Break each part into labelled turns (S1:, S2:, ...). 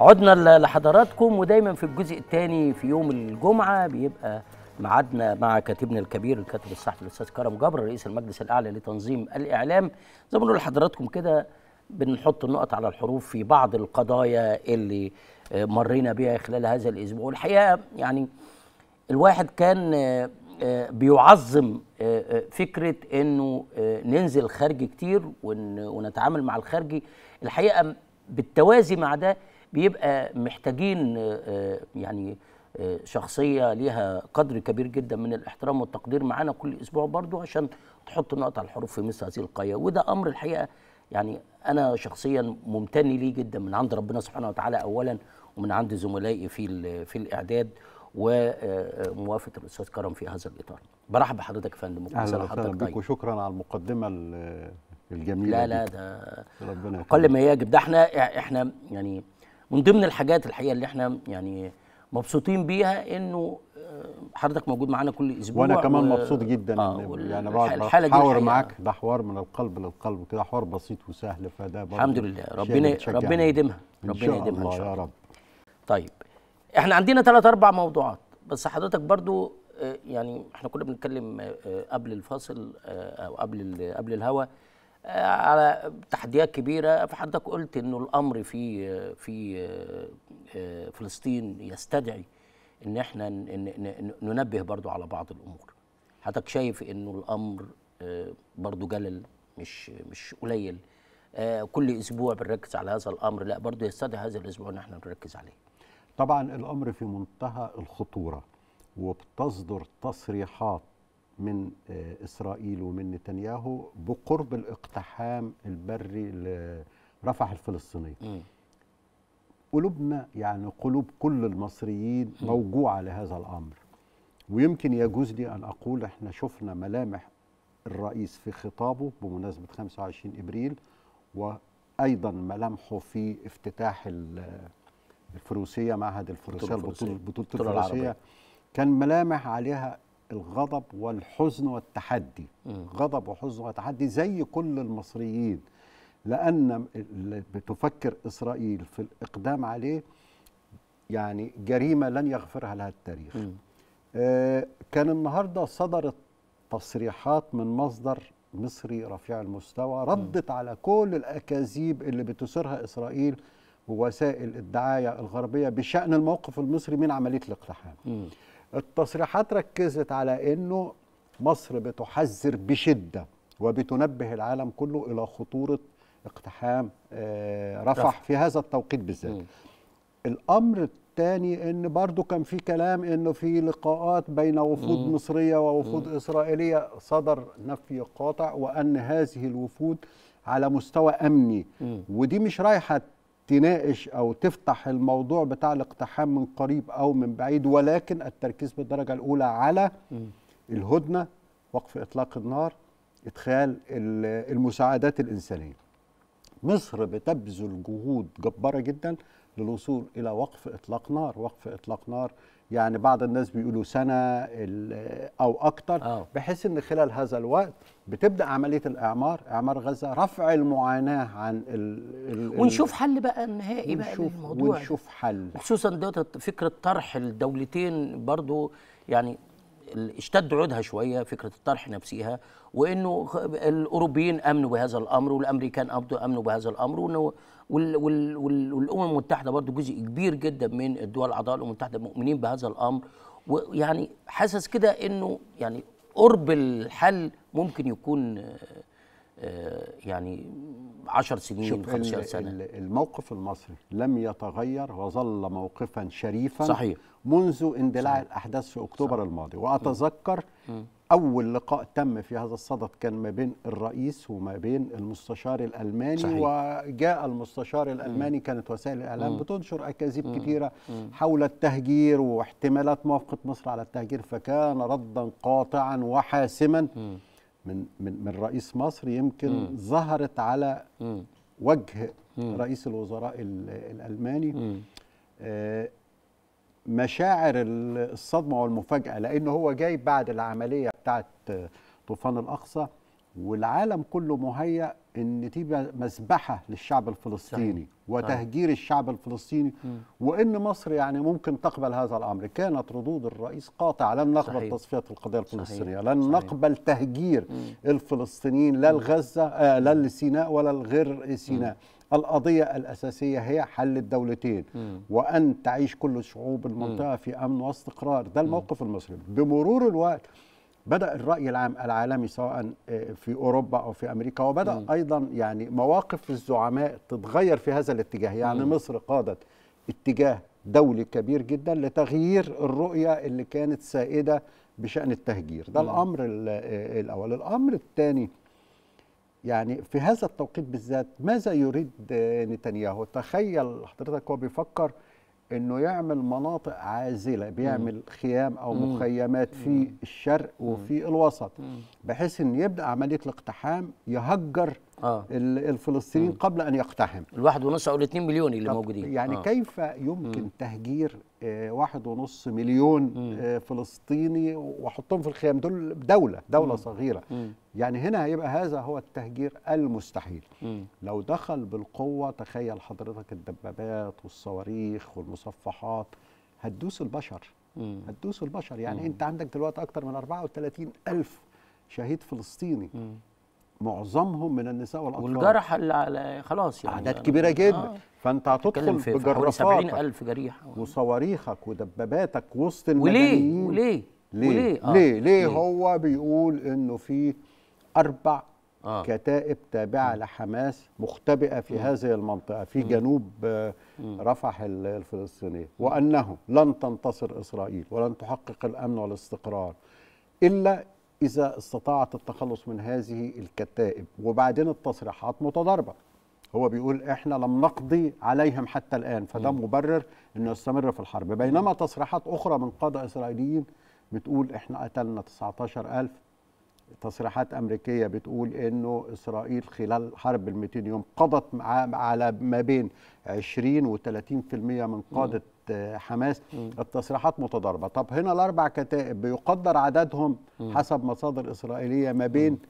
S1: عدنا لحضراتكم ودايما في الجزء الثاني في يوم الجمعه بيبقى ميعادنا مع كاتبنا الكبير الكاتب الصحفي الاستاذ كرم جبر رئيس المجلس الاعلى لتنظيم الاعلام زي ما بنقول لحضراتكم كده بنحط النقط على الحروف في بعض القضايا اللي مرينا بها خلال هذا الاسبوع والحقيقه يعني الواحد كان بيعظم فكره انه ننزل خارجي كتير ونتعامل مع الخارجي الحقيقه بالتوازي مع ده بيبقى محتاجين يعني شخصيه ليها قدر كبير جدا من الاحترام والتقدير معانا كل اسبوع برضو عشان تحط نقط على الحروف في مثل هذه القضايا وده امر الحقيقه يعني انا شخصيا ممتن ليه جدا من عند ربنا سبحانه وتعالى اولا ومن عند زملائي في في الاعداد وموافقه الاستاذ كرم في هذا الاطار برحب بحضرتك يا فندم
S2: اهلا وسهلا بك وشكرا على المقدمه الجميله
S1: لا لا ده ربنا اقل ما يجب ده احنا احنا يعني من ضمن الحاجات الحقيقه اللي احنا يعني مبسوطين بيها انه حضرتك موجود معانا كل اسبوع
S2: وانا كمان و... مبسوط جدا آه يعني بقعد بحاور معاك ده حوار من القلب للقلب كده حوار بسيط وسهل فده
S1: الحمد لله ربنا ربنا يديمها ربنا يديمها
S2: ان شاء الله يا رب
S1: طيب احنا عندنا ثلاث اربع موضوعات بس حضرتك برضو يعني احنا كنا بنتكلم قبل الفاصل او قبل قبل الهوا على تحديات كبيره فحضرتك قلت انه الامر في في فلسطين يستدعي ان احنا ننبه برضو على بعض الامور حضرتك شايف انه الامر برضو جلل مش مش قليل كل اسبوع بنركز على هذا الامر لا برضو يستدعي هذا الاسبوع ان احنا نركز عليه
S2: طبعا الامر في منتهى الخطوره وبتصدر تصريحات من اسرائيل ومن نتنياهو بقرب الاقتحام البري لرفح الفلسطينيه قلوبنا يعني قلوب كل المصريين موجوعه لهذا الامر ويمكن يجوز لي ان اقول احنا شفنا ملامح الرئيس في خطابه بمناسبه 25 ابريل وايضا ملامحه في افتتاح الفروسيه معهد الفروسيه البطوله بطوله الفروسيه كان ملامح عليها الغضب والحزن والتحدي م. غضب وحزن وتحدي زي كل المصريين لان بتفكر اسرائيل في الاقدام عليه يعني جريمه لن يغفرها لها التاريخ آه كان النهارده صدرت تصريحات من مصدر مصري رفيع المستوى ردت م. على كل الاكاذيب اللي بتثيرها اسرائيل ووسائل الدعايه الغربيه بشان الموقف المصري من عمليه الاقتحام م. التصريحات ركزت على انه مصر بتحذر بشده وبتنبه العالم كله الى خطوره اقتحام رفح, رفح في هذا التوقيت بالذات. الامر الثاني ان برضو كان في كلام انه في لقاءات بين وفود مم. مصريه ووفود مم. اسرائيليه صدر نفي قاطع وان هذه الوفود على مستوى امني مم. ودي مش رايحه تناقش او تفتح الموضوع بتاع الاقتحام من قريب او من بعيد ولكن التركيز بالدرجه الاولى على الهدنه وقف اطلاق النار ادخال المساعدات الانسانيه مصر بتبذل جهود جباره جدا للوصول الى وقف اطلاق نار وقف اطلاق نار يعني بعض الناس بيقولوا سنه او اكتر أوه. بحيث ان خلال هذا الوقت بتبدا عمليه الاعمار اعمار غزه رفع المعاناه عن ال
S1: ال ونشوف حل بقى النهائي بقى للموضوع
S2: ونشوف حل
S1: خصوصا دوت فكره طرح الدولتين برضو يعني اشتد عودها شويه فكره الطرح نفسها وانه الاوروبيين امنوا بهذا الامر والامريكان امنوا بهذا الامر وانه وال وال وال والامم المتحده برضو جزء كبير جدا من الدول الاعضاء الامم المتحده مؤمنين بهذا الامر ويعني حاسس كده انه يعني قرب الحل ممكن يكون يعني 10 سنين 15 سنه
S2: الموقف المصري لم يتغير وظل موقفا شريفا
S1: صحيح
S2: منذ اندلاع صحيح. الاحداث في اكتوبر صحيح. الماضي واتذكر م. اول لقاء تم في هذا الصدد كان ما بين الرئيس وما بين المستشار الالماني صحيح. وجاء المستشار الالماني م. كانت وسائل الاعلام م. بتنشر اكاذيب كثيره حول التهجير واحتمالات موافقه مصر على التهجير فكان ردا قاطعا وحاسما م. من من من رئيس مصر يمكن م. ظهرت على م. وجه م. رئيس الوزراء الالماني آه مشاعر الصدمه والمفاجاه لانه هو جاي بعد العمليه بتاعت طوفان الاقصى والعالم كله مهيأ ان تبقى مذبحه للشعب الفلسطيني
S1: صحيح.
S2: وتهجير الشعب الفلسطيني وان مصر يعني ممكن تقبل هذا الامر كانت ردود الرئيس قاطعه لن نقبل
S1: صحيح.
S2: تصفيه القضيه
S1: صحيح.
S2: الفلسطينيه لن
S1: صحيح.
S2: نقبل تهجير الفلسطينيين لا لغزه آه لا لسيناء ولا لغير سيناء القضيه الاساسيه هي حل الدولتين وان تعيش كل شعوب المنطقه في امن واستقرار ده الموقف المصري بمرور الوقت بدا الراي العام العالمي سواء آه، في اوروبا او في امريكا وبدا ايضا يعني مواقف الزعماء تتغير في هذا الاتجاه يعني مصر قادت اتجاه دولي كبير جدا لتغيير الرؤيه اللي كانت سائده بشان التهجير ده الامر ال- آه، الاول الامر الثاني يعني في هذا التوقيت بالذات ماذا يريد آه، نتنياهو تخيل حضرتك هو بيفكر انه يعمل مناطق عازله بيعمل خيام او مخيمات في الشرق وفي الوسط بحيث ان يبدا عمليه الاقتحام يهجر
S1: اه
S2: ال- الفلسطينيين قبل ان يقتحم
S1: الواحد ونص او الاثنين مليون اللي
S2: طب
S1: موجودين
S2: يعني
S1: آه.
S2: كيف يمكن تهجير آه، واحد ونص مليون آه، فلسطيني واحطهم في الخيام دول دولة دولة صغيرة يعني هنا هيبقى هذا هو التهجير المستحيل
S1: مم.
S2: لو دخل بالقوة تخيل حضرتك الدبابات والصواريخ والمصفحات هتدوس البشر
S1: مم.
S2: هتدوس البشر يعني انت عندك دلوقتي اكتر من 34 ألف شهيد فلسطيني معظمهم من النساء والاطفال
S1: والجرح اللي على خلاص يعني
S2: اعداد كبيره جدا
S1: آه.
S2: فانت
S1: بتتكلم
S2: هتدخل
S1: في في حوالي 70
S2: بجرافاتك
S1: ألف جريح
S2: وصواريخك ودباباتك وسط
S1: وليه
S2: المدنيين
S1: وليه
S2: ليه
S1: وليه آه.
S2: ليه, ليه هو بيقول انه في اربع
S1: آه.
S2: كتائب تابعه لحماس مختبئه في هذه المنطقه في جنوب آه، رفح ال- الفلسطينيه وانه لن تنتصر اسرائيل ولن تحقق الامن والاستقرار الا اذا استطاعت التخلص من هذه الكتائب وبعدين التصريحات متضاربه هو بيقول احنا لم نقضي عليهم حتى الان فده مبرر انه يستمر في الحرب بينما تصريحات اخرى من قاده اسرائيليين بتقول احنا قتلنا 19000 تصريحات امريكيه بتقول انه اسرائيل خلال حرب ال 200 يوم قضت مع على ما بين 20 و 30% من قاده آه، حماس التصريحات متضاربه طب هنا الاربع كتائب بيقدر عددهم حسب مصادر اسرائيليه ما بين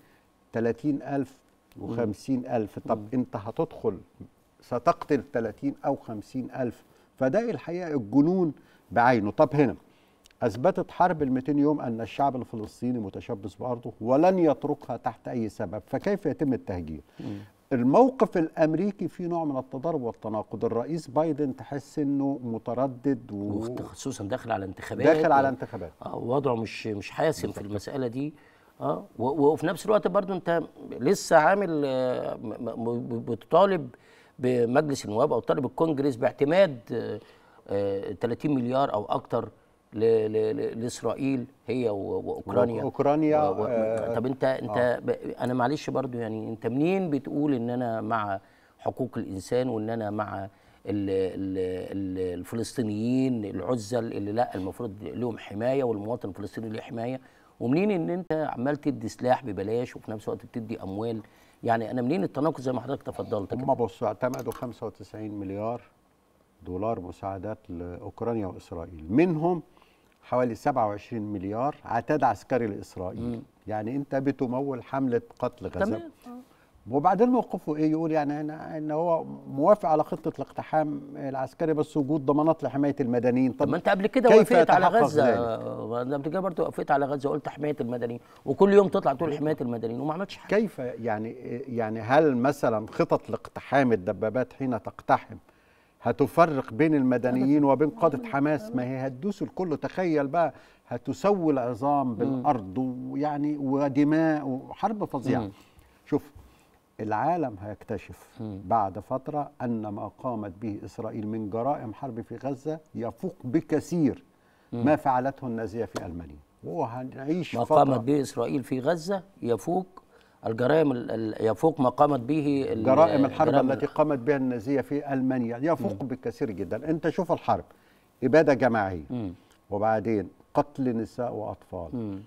S2: 30000 و 50000 طب انت هتدخل ستقتل 30 او 50000 فده الحقيقه الجنون بعينه طب هنا اثبتت حرب ال 200 يوم ان الشعب الفلسطيني متشبث بارضه ولن يتركها تحت اي سبب فكيف يتم التهجير الموقف الامريكي فيه نوع من التضارب والتناقض الرئيس بايدن تحس انه متردد
S1: وخصوصا داخل على انتخابات
S2: وداخل على
S1: و-
S2: انتخابات
S1: آه، وضعه مش مش حاسم في المساله دي اه و- وفي نفس الوقت برضو انت لسه عامل آه، م- م- بتطالب بمجلس النواب او طالب الكونجرس باعتماد آه، آه، 30 مليار او اكتر ل- ل- ل- لاسرائيل هي و- واوكرانيا
S2: أوكرانيا،
S1: و- و-
S2: آه،
S1: طب انت انت ب- انا معلش برضو يعني انت منين بتقول ان انا مع حقوق الانسان وان انا مع ال- ال- ال- الفلسطينيين العزل اللي لا المفروض لهم حمايه والمواطن الفلسطيني له حمايه ومنين ان انت عمال تدي سلاح ببلاش وفي نفس الوقت بتدي اموال يعني انا منين التناقض زي ما حضرتك تفضلت كده
S2: هم بصوا اعتمدوا 95 مليار دولار مساعدات لاوكرانيا واسرائيل منهم حوالي 27 مليار عتاد عسكري لاسرائيل يعني انت بتمول حمله قتل غزه
S1: تمام
S2: وبعدين موقفه ايه يقول يعني ان ان هو موافق على خطه الاقتحام العسكري بس وجود ضمانات لحمايه المدنيين
S1: طب ما انت قبل كده
S2: كيف
S1: وافقت على
S2: يتحقق
S1: غزه
S2: ذلك؟
S1: آه، قبل كده برضه وافقت على غزه وقلت حمايه المدنيين وكل يوم تطلع تقول حمايه المدنيين وما عملتش حاجه
S2: كيف يعني يعني هل مثلا خطط لاقتحام الدبابات حين تقتحم هتفرق بين المدنيين وبين قادة حماس ما هي هتدوس الكل تخيل بقى هتسوي العظام بالأرض ويعني ودماء وحرب فظيعة شوف العالم هيكتشف بعد فترة أن ما قامت به إسرائيل من جرائم حرب في غزة يفوق بكثير ما فعلته النازية في ألمانيا وهنعيش
S1: ما
S2: فترة
S1: قامت به اسرائيل في غزه يفوق الجرائم ال- ال- يفوق ما قامت به ال-
S2: جرائم الحرب
S1: جرائم
S2: التي قامت بها النازيه في المانيا يفوق بكثير جدا انت شوف الحرب اباده جماعيه وبعدين قتل نساء واطفال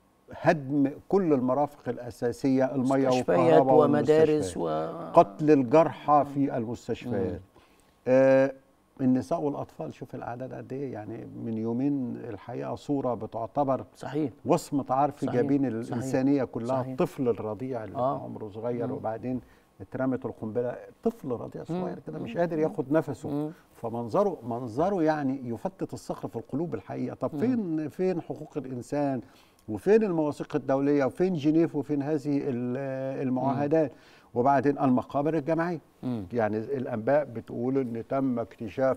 S2: هدم كل المرافق الاساسيه الميه
S1: مستشفيات
S2: والكهرباء
S1: ومدارس
S2: والمستشفيات.
S1: و
S2: قتل الجرحى في المستشفيات آه النساء والاطفال شوف الاعداد قد ايه يعني من يومين الحقيقه صوره بتعتبر
S1: صحيح
S2: وصمه عار في
S1: صحيح،
S2: جبين
S1: صحيح،
S2: الانسانيه كلها
S1: صحيح.
S2: الطفل الرضيع اللي
S1: آه.
S2: عمره صغير
S1: مم.
S2: وبعدين اترمت القنبله طفل رضيع صغير
S1: مم.
S2: كده مش قادر ياخد نفسه
S1: مم.
S2: فمنظره منظره يعني يفتت الصخر في القلوب الحقيقه طب فين فين حقوق الانسان وفين المواثيق الدوليه وفين جنيف وفين هذه ال- المعاهدات وبعدين المقابر الجماعيه
S1: مم.
S2: يعني الانباء بتقول ان تم اكتشاف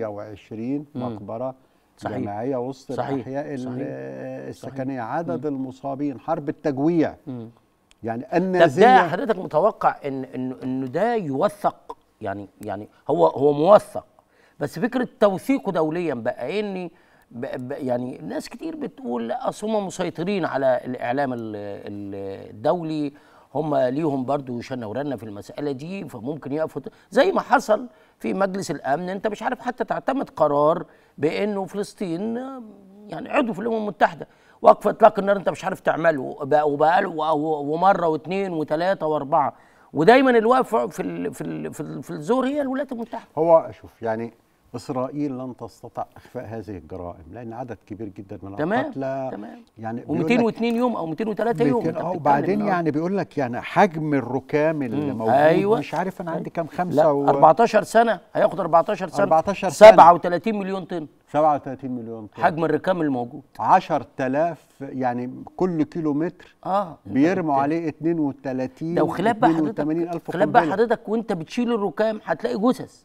S2: 120
S1: مم.
S2: مقبره
S1: صحيح.
S2: جماعيه وسط
S1: صحيح.
S2: الاحياء ال-
S1: صحيح.
S2: السكنيه عدد المصابين حرب التجويع
S1: مم.
S2: يعني
S1: طب ده
S2: النازيه
S1: حضرتك متوقع ان انه انه ده يوثق يعني يعني هو هو موثق بس فكره توثيقه دوليا بقى اني ب- ب- يعني ناس كتير بتقول لا اصل هم مسيطرين على الاعلام ال- ال- الدولي هم ليهم برضو يشنورنا في المساله دي فممكن يقفوا زي ما حصل في مجلس الامن انت مش عارف حتى تعتمد قرار بانه فلسطين يعني عضو في الامم المتحده وقف اطلاق النار انت مش عارف تعمله وبقى- وبقاله و- ومره واثنين وثلاثه واربعه ودايما الوقف في ال في ال في, ال في الزور هي الولايات المتحده
S2: هو شوف يعني اسرائيل لن تستطع اخفاء هذه الجرائم لان عدد كبير جدا من
S1: تمام
S2: القتلى
S1: تمام
S2: يعني بيقول لك
S1: و202 يوم او 203 يوم
S2: بيتكلم-
S1: انت
S2: اه
S1: بتتكلم
S2: وبعدين
S1: آه.
S2: يعني بيقول لك يعني حجم الركام اللي
S1: مم.
S2: موجود
S1: أيوة.
S2: مش عارف انا عندي كام
S1: لا
S2: خمسة و
S1: 14 سنه هياخد 14 سنه
S2: 14 سنة.
S1: 37 مليون طن
S2: 37 مليون طن
S1: حجم الركام الموجود
S2: 10000 يعني كل كيلو متر
S1: اه
S2: بيرموا عليه 32
S1: ده وخلاف بقى
S2: 82
S1: حضرتك
S2: الف
S1: خلاف بقى
S2: قنبلة.
S1: حضرتك وانت بتشيل الركام هتلاقي جثث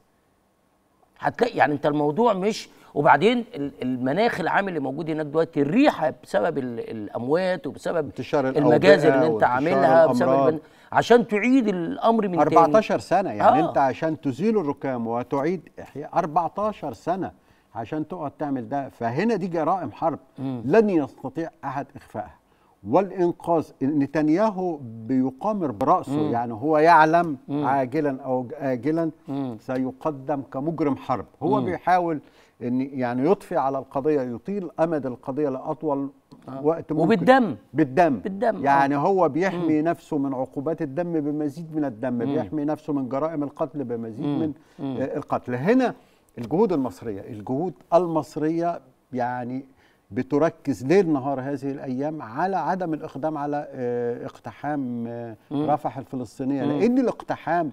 S1: هتلاقي يعني انت الموضوع مش وبعدين ال- المناخ العام اللي موجود هناك دلوقتي الريحه بسبب ال- الاموات وبسبب
S2: انتشار
S1: المجازر اللي انت
S2: الأوبئة
S1: عاملها
S2: وانتشار
S1: بسبب
S2: الأمراض.
S1: البن... عشان تعيد الامر من تاني
S2: 14 سنة يعني
S1: آه.
S2: انت عشان تزيل الركام وتعيد احياء 14 سنة عشان تقعد تعمل ده فهنا دي جرائم حرب لن يستطيع احد اخفائها والانقاذ نتنياهو بيقامر براسه يعني هو يعلم عاجلا او اجلا سيقدم كمجرم حرب هو بيحاول ان يعني يطفي على القضيه يطيل امد القضيه لاطول وقت ممكن
S1: وبالدم
S2: بالدم
S1: بالدم، آه.
S2: يعني هو بيحمي نفسه من عقوبات الدم بمزيد من الدم بيحمي نفسه من جرائم القتل بمزيد من آه، القتل هنا الجهود المصرية الجهود المصرية يعني بتركز ليل نهار هذه الأيام على عدم الإقدام على آه، اقتحام آه، رفح الفلسطينية لأن الاقتحام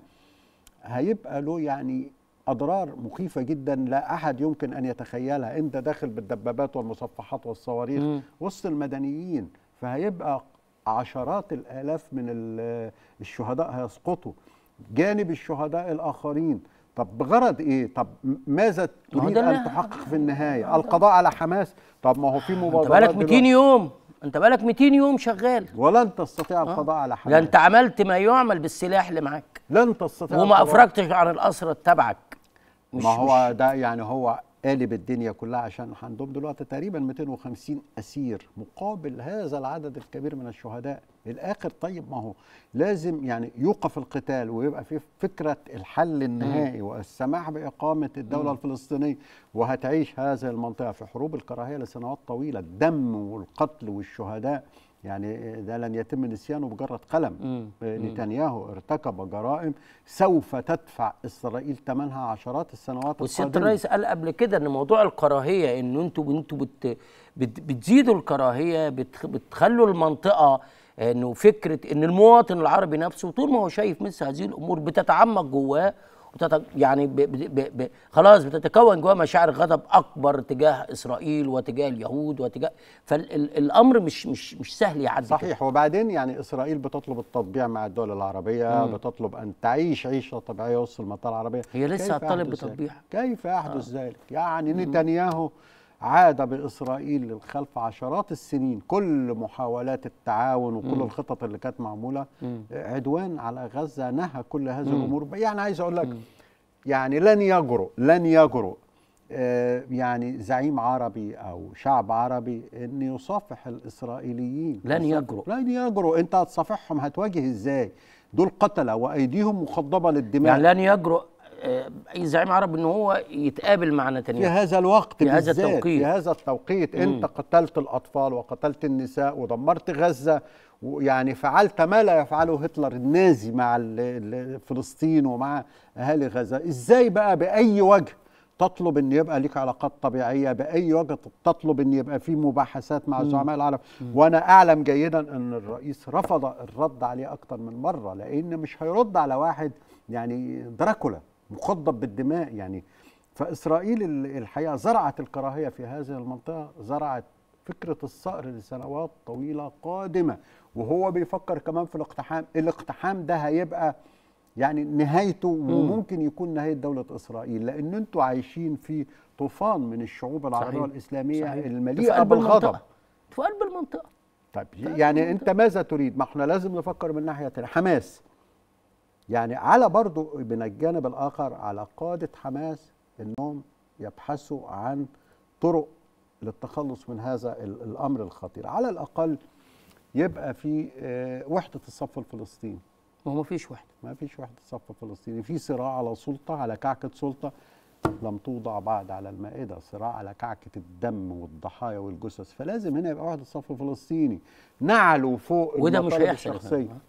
S2: هيبقى له يعني أضرار مخيفة جدا لا أحد يمكن أن يتخيلها أنت داخل بالدبابات والمصفحات والصواريخ وسط المدنيين فهيبقى عشرات الآلاف من ال- الشهداء هيسقطوا جانب الشهداء الآخرين طب بغرض إيه؟ طب م- ماذا
S1: ما هو
S2: تريد
S1: ده
S2: أن
S1: اللي-
S2: تحقق في النهاية؟ القضاء على حماس طب ما هو في
S1: انت
S2: مبادرات
S1: بقالك 200
S2: دلوقتي.
S1: يوم انت بقالك 200 يوم شغال
S2: ولن تستطيع القضاء على
S1: ده
S2: حماس
S1: انت عملت ما يعمل بالسلاح اللي معاك
S2: لن تستطيع
S1: وما
S2: القضاء.
S1: افرجتش عن الاسرى تبعك مش
S2: ما هو
S1: مش
S2: ده يعني هو قالب الدنيا كلها عشان عندهم دلوقتي تقريبا 250 اسير مقابل هذا العدد الكبير من الشهداء الاخر طيب ما هو لازم يعني يوقف القتال ويبقى في فكره الحل النهائي والسماح باقامه الدوله الفلسطينيه وهتعيش هذه المنطقه في حروب الكراهيه لسنوات طويله الدم والقتل والشهداء يعني ده لن يتم نسيانه بجرة قلم نتنياهو ارتكب جرائم سوف تدفع إسرائيل ثمنها عشرات السنوات
S1: والسيد
S2: القادمة
S1: الرئيس قال قبل كده ان موضوع الكراهيه انه انتوا انتوا بت بت بتزيدوا الكراهيه بتخ بتخلوا المنطقه انه فكره ان المواطن العربي نفسه طول ما هو شايف مثل هذه الامور بتتعمق جواه وتت يعني ب ب ب ب خلاص بتتكون جواه مشاعر غضب اكبر تجاه اسرائيل وتجاه اليهود وتجاه فالامر مش مش مش سهل يعدي كده.
S2: صحيح وبعدين يعني إسرائيل بتطلب التطبيع مع الدول العربية مم. بتطلب أن تعيش عيشة طبيعية وسط المنطقة العربية
S1: هي لسه
S2: كيف
S1: هتطالب
S2: يحدث ذلك؟
S1: بتطبيعها.
S2: كيف يحدث ذلك يعني نتنياهو عاد بإسرائيل للخلف عشرات السنين كل محاولات التعاون وكل الخطط اللي كانت معمولة عدوان على غزة نهى كل هذه الأمور يعني عايز أقول لك يعني لن يجرؤ لن يجرؤ آه، يعني زعيم عربي او شعب عربي ان يصافح الاسرائيليين
S1: لن يجرؤ.
S2: لن يجرؤ انت هتصافحهم هتواجه ازاي دول قتله وايديهم مخضبه للدماء
S1: يعني لن يجرؤ آه، اي زعيم عربي ان هو يتقابل مع
S2: في
S1: نتنياهو
S2: هذا الوقت
S1: في هذا
S2: بالذات،
S1: التوقيت.
S2: في هذا التوقيت انت قتلت الاطفال وقتلت النساء ودمرت غزه ويعني فعلت ما لا يفعله هتلر النازي مع ال- ال- فلسطين ومع اهالي غزه ازاي بقى باي وجه تطلب ان يبقى ليك علاقات طبيعيه باي وجه تطلب ان يبقى في مباحثات مع زعماء العالم وانا اعلم جيدا ان الرئيس رفض الرد عليه اكتر من مره لان مش هيرد على واحد يعني دراكولا مخضب بالدماء يعني فاسرائيل ال- الحقيقه زرعت الكراهيه في هذه المنطقه زرعت فكره الصقر لسنوات طويله قادمه وهو بيفكر كمان في الاقتحام الاقتحام ده هيبقى يعني نهايته وممكن يكون نهايه دوله اسرائيل لان انتوا عايشين في طوفان من الشعوب العربيه
S1: صحيح.
S2: والاسلاميه
S1: صحيح. في
S2: المليئه
S1: قلب
S2: بالغضب
S1: المنطقة. في قلب المنطقه
S2: طيب يعني انت ماذا تريد ما احنا لازم نفكر من ناحيه تانية حماس يعني على برضو من الجانب الاخر على قاده حماس انهم يبحثوا عن طرق للتخلص من هذا ال- الامر الخطير على الاقل يبقى في آه، وحده الصف الفلسطيني
S1: ما هو ما فيش واحد
S2: ما فيش وحده صف فلسطيني في صراع على سلطه على كعكه سلطه لم توضع بعد على المائده صراع على كعكه الدم والضحايا والجثث فلازم هنا يبقى وحده صف فلسطيني نعلو فوق
S1: وده مش
S2: المطالب
S1: هيحصل يا
S2: الشخصيه
S1: فندم.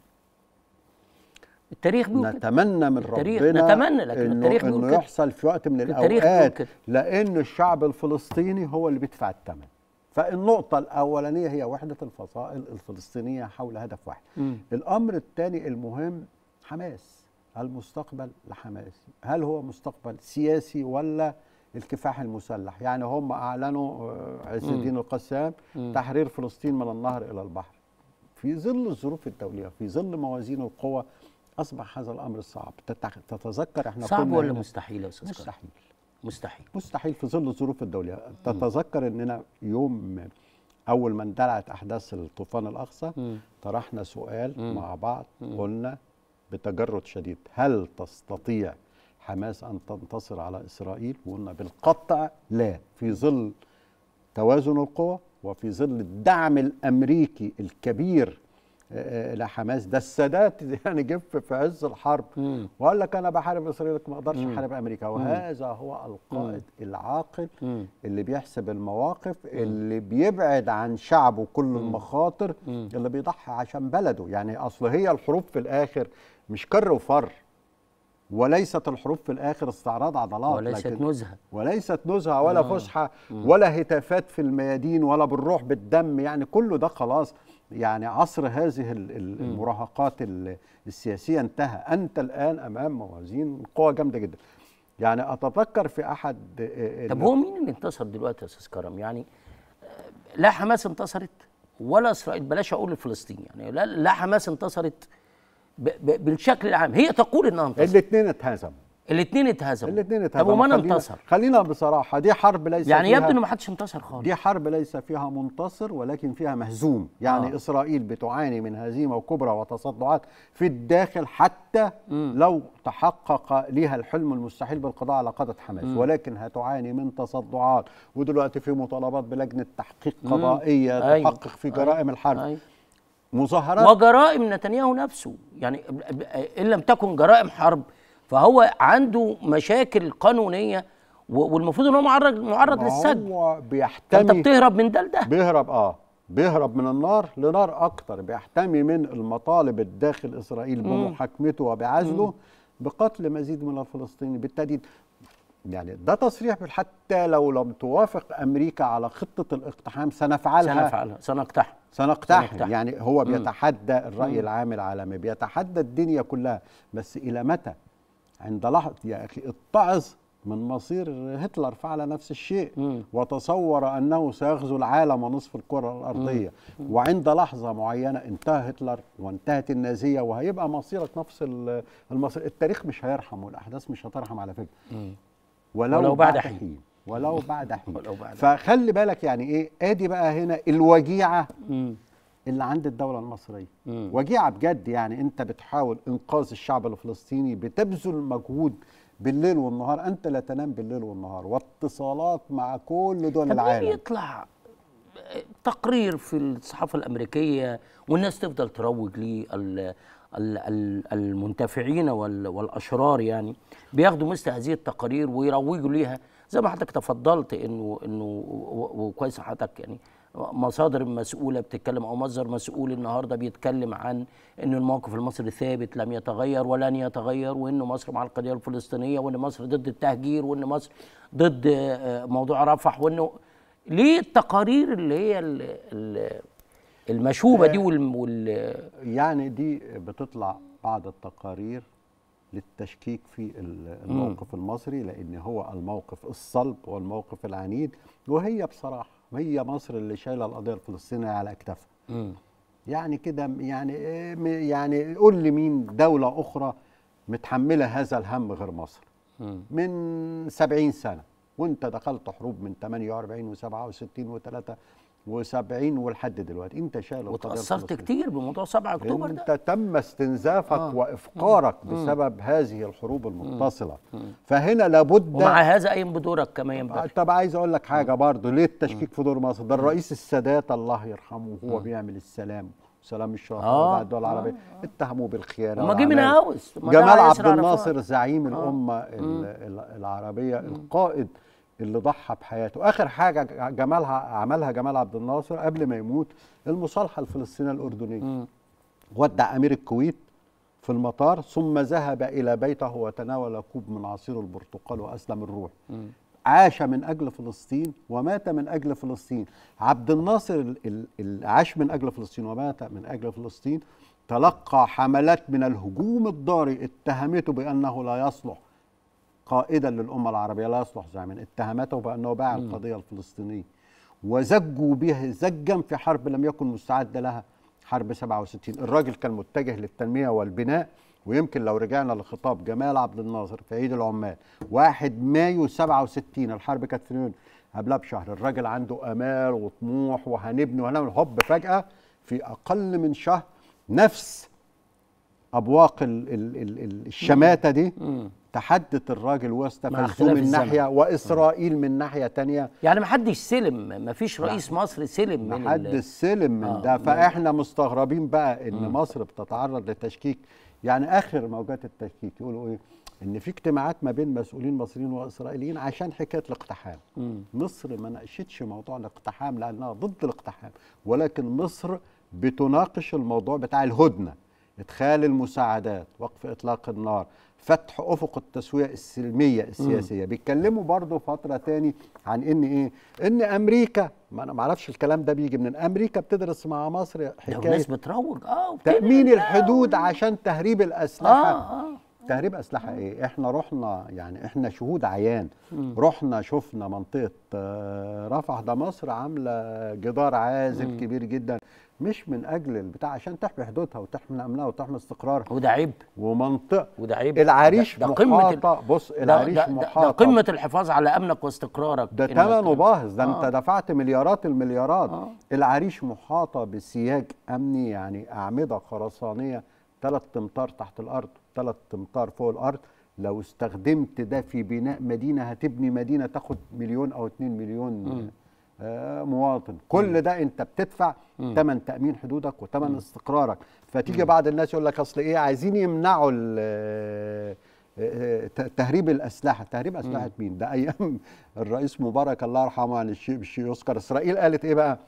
S1: التاريخ بيقول كده
S2: نتمنى من
S1: التاريخ-
S2: ربنا
S1: نتمنى، لكن
S2: إنه
S1: التاريخ بيقول
S2: انه
S1: كده.
S2: يحصل في وقت من
S1: التاريخ بيقول
S2: الاوقات
S1: كده.
S2: لان الشعب الفلسطيني هو اللي بيدفع الثمن فالنقطة الأولانية هي وحدة الفصائل الفلسطينية حول هدف واحد.
S1: مم.
S2: الأمر الثاني المهم حماس، المستقبل لحماس، هل هو مستقبل سياسي ولا الكفاح المسلح؟ يعني هم أعلنوا آه، عز الدين القسام تحرير فلسطين من النهر إلى البحر. في ظل الظروف الدولية، في ظل موازين القوى أصبح هذا الأمر صعب، تتخ- تتذكر احنا
S1: صعب
S2: كنا
S1: ولا
S2: هنا-
S1: مستحيل يا استاذ كرم؟
S2: مستحيل
S1: مستحيل
S2: مستحيل في ظل الظروف الدولية تتذكر اننا يوم اول ما اندلعت احداث الطوفان الاقصى
S1: مم.
S2: طرحنا سؤال مع بعض قلنا بتجرد شديد هل تستطيع حماس ان تنتصر على اسرائيل وقلنا بالقطع لا في ظل توازن القوى وفي ظل الدعم الامريكي الكبير آه، آه، لحماس ده السادات يعني جه في- في عز الحرب
S1: مم.
S2: وقال لك انا بحارب اسرائيل لكن ما اقدرش احارب امريكا وهذا هو القائد العاقل
S1: مم.
S2: اللي بيحسب المواقف اللي بيبعد عن شعبه كل المخاطر اللي بيضحي عشان بلده يعني اصل هي الحروب في الاخر مش كر وفر وليست الحروب في الاخر استعراض عضلات
S1: وليست
S2: لكن
S1: نزهه
S2: وليست نزهه ولا
S1: آه.
S2: فسحه ولا هتافات في الميادين ولا بالروح بالدم يعني كله ده خلاص يعني عصر هذه ال- ال- المراهقات ال- السياسيه انتهى انت الان امام موازين قوى جامده جدا يعني اتذكر في احد آه،
S1: طب
S2: ال-
S1: هو مين اللي انتصر دلوقتي يا استاذ كرم يعني آه، لا حماس انتصرت ولا اسرائيل بلاش اقول الفلسطيني يعني لا, لا حماس انتصرت ب ب بالشكل العام هي تقول انها انتصرت
S2: الاثنين اتهزموا
S1: الاثنين اتهزموا
S2: الاثنين
S1: طب
S2: اتهزموا
S1: ومن
S2: خلينا-
S1: انتصر
S2: خلينا بصراحه دي حرب ليس
S1: يعني
S2: فيها
S1: يبدو انه ما حدش انتصر خالص
S2: دي حرب ليس فيها منتصر ولكن فيها مهزوم يعني
S1: آه.
S2: آه. إسرائيل بتعاني من هزيمة كبرى وتصدعات في الداخل حتى مم. لو تحقق لها الحلم المستحيل بالقضاء على قادة حماس مم. ولكن هتعاني من تصدعات ودلوقتي في مطالبات بلجنة تحقيق قضائية
S1: أيوة.
S2: تحقق في جرائم الحرب
S1: أيوة.
S2: مظاهرات
S1: وجرائم نتنياهو نفسه يعني ان لم تكن جرائم حرب فهو عنده مشاكل قانونيه و- والمفروض ان هو معرض معرض
S2: ما
S1: للسجن
S2: هو
S1: فانت
S2: بيحتمي
S1: بتهرب من ده لده
S2: بيهرب اه بيهرب من النار لنار اكتر بيحتمي من المطالب الداخل اسرائيل بمحاكمته وبعزله بقتل مزيد من الفلسطينيين بالتهديد يعني ده تصريح بال- حتى لو لم توافق امريكا على خطه الاقتحام سنفعلها
S1: سنفعلها سنقتحم
S2: سنقتحم
S1: سنقتحم.
S2: يعني هو بيتحدى الراي العام العالمي بيتحدى الدنيا كلها بس الى متى عند لحظه يا اخي اتعظ من مصير هتلر فعل نفس الشيء وتصور انه سيغزو العالم ونصف الكره الارضيه وعند لحظه معينه انتهى هتلر وانتهت النازيه وهيبقى مصيرك نفس ال- المصير التاريخ مش هيرحم والاحداث مش هترحم على فكره ولو,
S1: ولو بعد حين.
S2: حين ولو بعد حين
S1: ولو بعد
S2: فخلي بالك يعني ايه ادي بقى هنا الوجيعه
S1: مم.
S2: اللي عند الدولة المصرية
S1: مم.
S2: وجيعة بجد يعني انت بتحاول انقاذ الشعب الفلسطيني بتبذل مجهود بالليل والنهار انت لا تنام بالليل والنهار واتصالات مع كل دول
S1: طب ليه
S2: العالم
S1: يطلع تقرير في الصحافه الامريكيه والناس تفضل تروج ليه ال- ال- ال- المنتفعين وال- والاشرار يعني بياخدوا مثل هذه التقارير ويروجوا ليها زي ما حضرتك تفضلت انه انه و- وكويس حضرتك يعني مصادر مسؤوله بتتكلم او مصدر مسؤول النهارده بيتكلم عن ان الموقف المصري ثابت لم يتغير ولن يتغير وان مصر مع القضيه الفلسطينيه وان مصر ضد التهجير وان مصر ضد آه، موضوع رفح وانه ليه التقارير اللي هي ال- ال- المشوبه دي وال, وال
S2: يعني دي بتطلع بعض التقارير للتشكيك في ال- الموقف المصري لان هو الموقف الصلب والموقف العنيد وهي بصراحه هي مصر اللي شايله القضيه الفلسطينيه على اكتافها
S1: مم.
S2: يعني كده يعني إيه م- يعني قول لي مين دوله اخرى متحمله هذا الهم غير مصر
S1: مم.
S2: من 70 سنه وانت دخلت حروب من 48 و67 و73 ولحد دلوقتي انت شايل القضية
S1: وتاثرت
S2: الفلسطينية.
S1: كتير بموضوع 7 اكتوبر ده
S2: انت تم استنزافك
S1: آه.
S2: وافقارك بسبب هذه الحروب المتصله فهنا لابد
S1: ومع هذا قايم بدورك كما ينبغي
S2: طب عايز اقول لك حاجه برضه ليه التشكيك في دور مصر ده الرئيس السادات الله يرحمه وهو بيعمل السلام سلام الشرطه
S1: آه،
S2: وبعد الدول العربيه اتهموه بالخيانه
S1: وما جه من
S2: والعمالة.
S1: هاوس ما ده
S2: جمال
S1: ياسر
S2: عبد
S1: عرفات.
S2: الناصر زعيم الامه ال- ال- العربيه القائد اللي ضحى بحياته اخر حاجه جمالها عملها جمال عبد الناصر قبل ما يموت المصالحه الفلسطينيه الاردنيه ودع امير الكويت في المطار ثم ذهب الى بيته وتناول كوب من عصير البرتقال واسلم الروح عاش من اجل فلسطين ومات من اجل فلسطين عبد الناصر ال- ال- ال- عاش من اجل فلسطين ومات من اجل فلسطين تلقى حملات من الهجوم الضاري اتهمته بانه لا يصلح قائدا للامه العربيه لا يصلح زعيما اتهمته بانه باع القضيه الفلسطينيه وزجوا به زجا في حرب لم يكن مستعد لها حرب 67 الراجل كان متجه للتنميه والبناء ويمكن لو رجعنا لخطاب جمال عبد الناصر في عيد العمال 1 مايو 67 الحرب كانت في يونيو قبلها بشهر الراجل عنده امال وطموح وهنبني وهنعمل هوب فجاه في اقل من شهر نفس ابواق ال ال ال ال الشماته دي تحدت الراجل واستفزوه
S1: اختلاف
S2: من
S1: الزمن.
S2: ناحيه واسرائيل من ناحيه تانية
S1: يعني ما حدش سلم ما فيش رئيس مصر سلم من ال-
S2: لحد السلم من
S1: آه،
S2: ده
S1: من-
S2: فاحنا مستغربين بقى ان مصر بتتعرض لتشكيك يعني اخر موجات التشكيك يقولوا ايه ان في اجتماعات ما بين مسؤولين مصريين واسرائيليين عشان حكايه الاقتحام مصر ما ناقشتش موضوع الاقتحام لانها ضد الاقتحام ولكن مصر بتناقش الموضوع بتاع الهدنه ادخال المساعدات وقف اطلاق النار فتح افق التسويه السلميه السياسيه بيتكلموا برضه فتره تاني عن ان ايه ان امريكا ما انا ما اعرفش الكلام ده بيجي من امريكا بتدرس مع مصر
S1: ده
S2: حكايه
S1: الناس بتروج اه وكده.
S2: تامين
S1: لا،
S2: الحدود عشان تهريب الاسلحه
S1: اه اه
S2: تهريب اسلحه ايه احنا رحنا يعني احنا شهود عيان رحنا شفنا منطقه آه، رفح ده مصر عامله جدار عازل كبير جدا مش من اجل البتاع عشان تحمي حدودها وتحمي امنها وتحمي استقرارها
S1: وده عيب
S2: ومنطقه
S1: وده عيب
S2: العريش
S1: ده, ده قمه ال-
S2: محاطه بص
S1: ده,
S2: العريش
S1: ده, ده, ده
S2: محاطه
S1: قمه الحفاظ على امنك واستقرارك
S2: ده
S1: إنك-
S2: ثمنه باهظ ده
S1: آه.
S2: انت دفعت مليارات المليارات
S1: آه.
S2: العريش محاطه بسياج امني يعني اعمده خرسانيه ثلاث امتار تحت الارض ثلاث امتار فوق الارض لو استخدمت ده في بناء مدينه هتبني مدينه تاخد مليون او اتنين مليون آه مواطن كل ده انت بتدفع ثمن تامين حدودك وثمن استقرارك فتيجي بعض الناس يقول لك اصل ايه عايزين يمنعوا ال- آه، ت- تهريب الاسلحه تهريب اسلحه مين ده ايام الرئيس مبارك الله يرحمه عن الشيء بالشيء يذكر اسرائيل قالت ايه بقى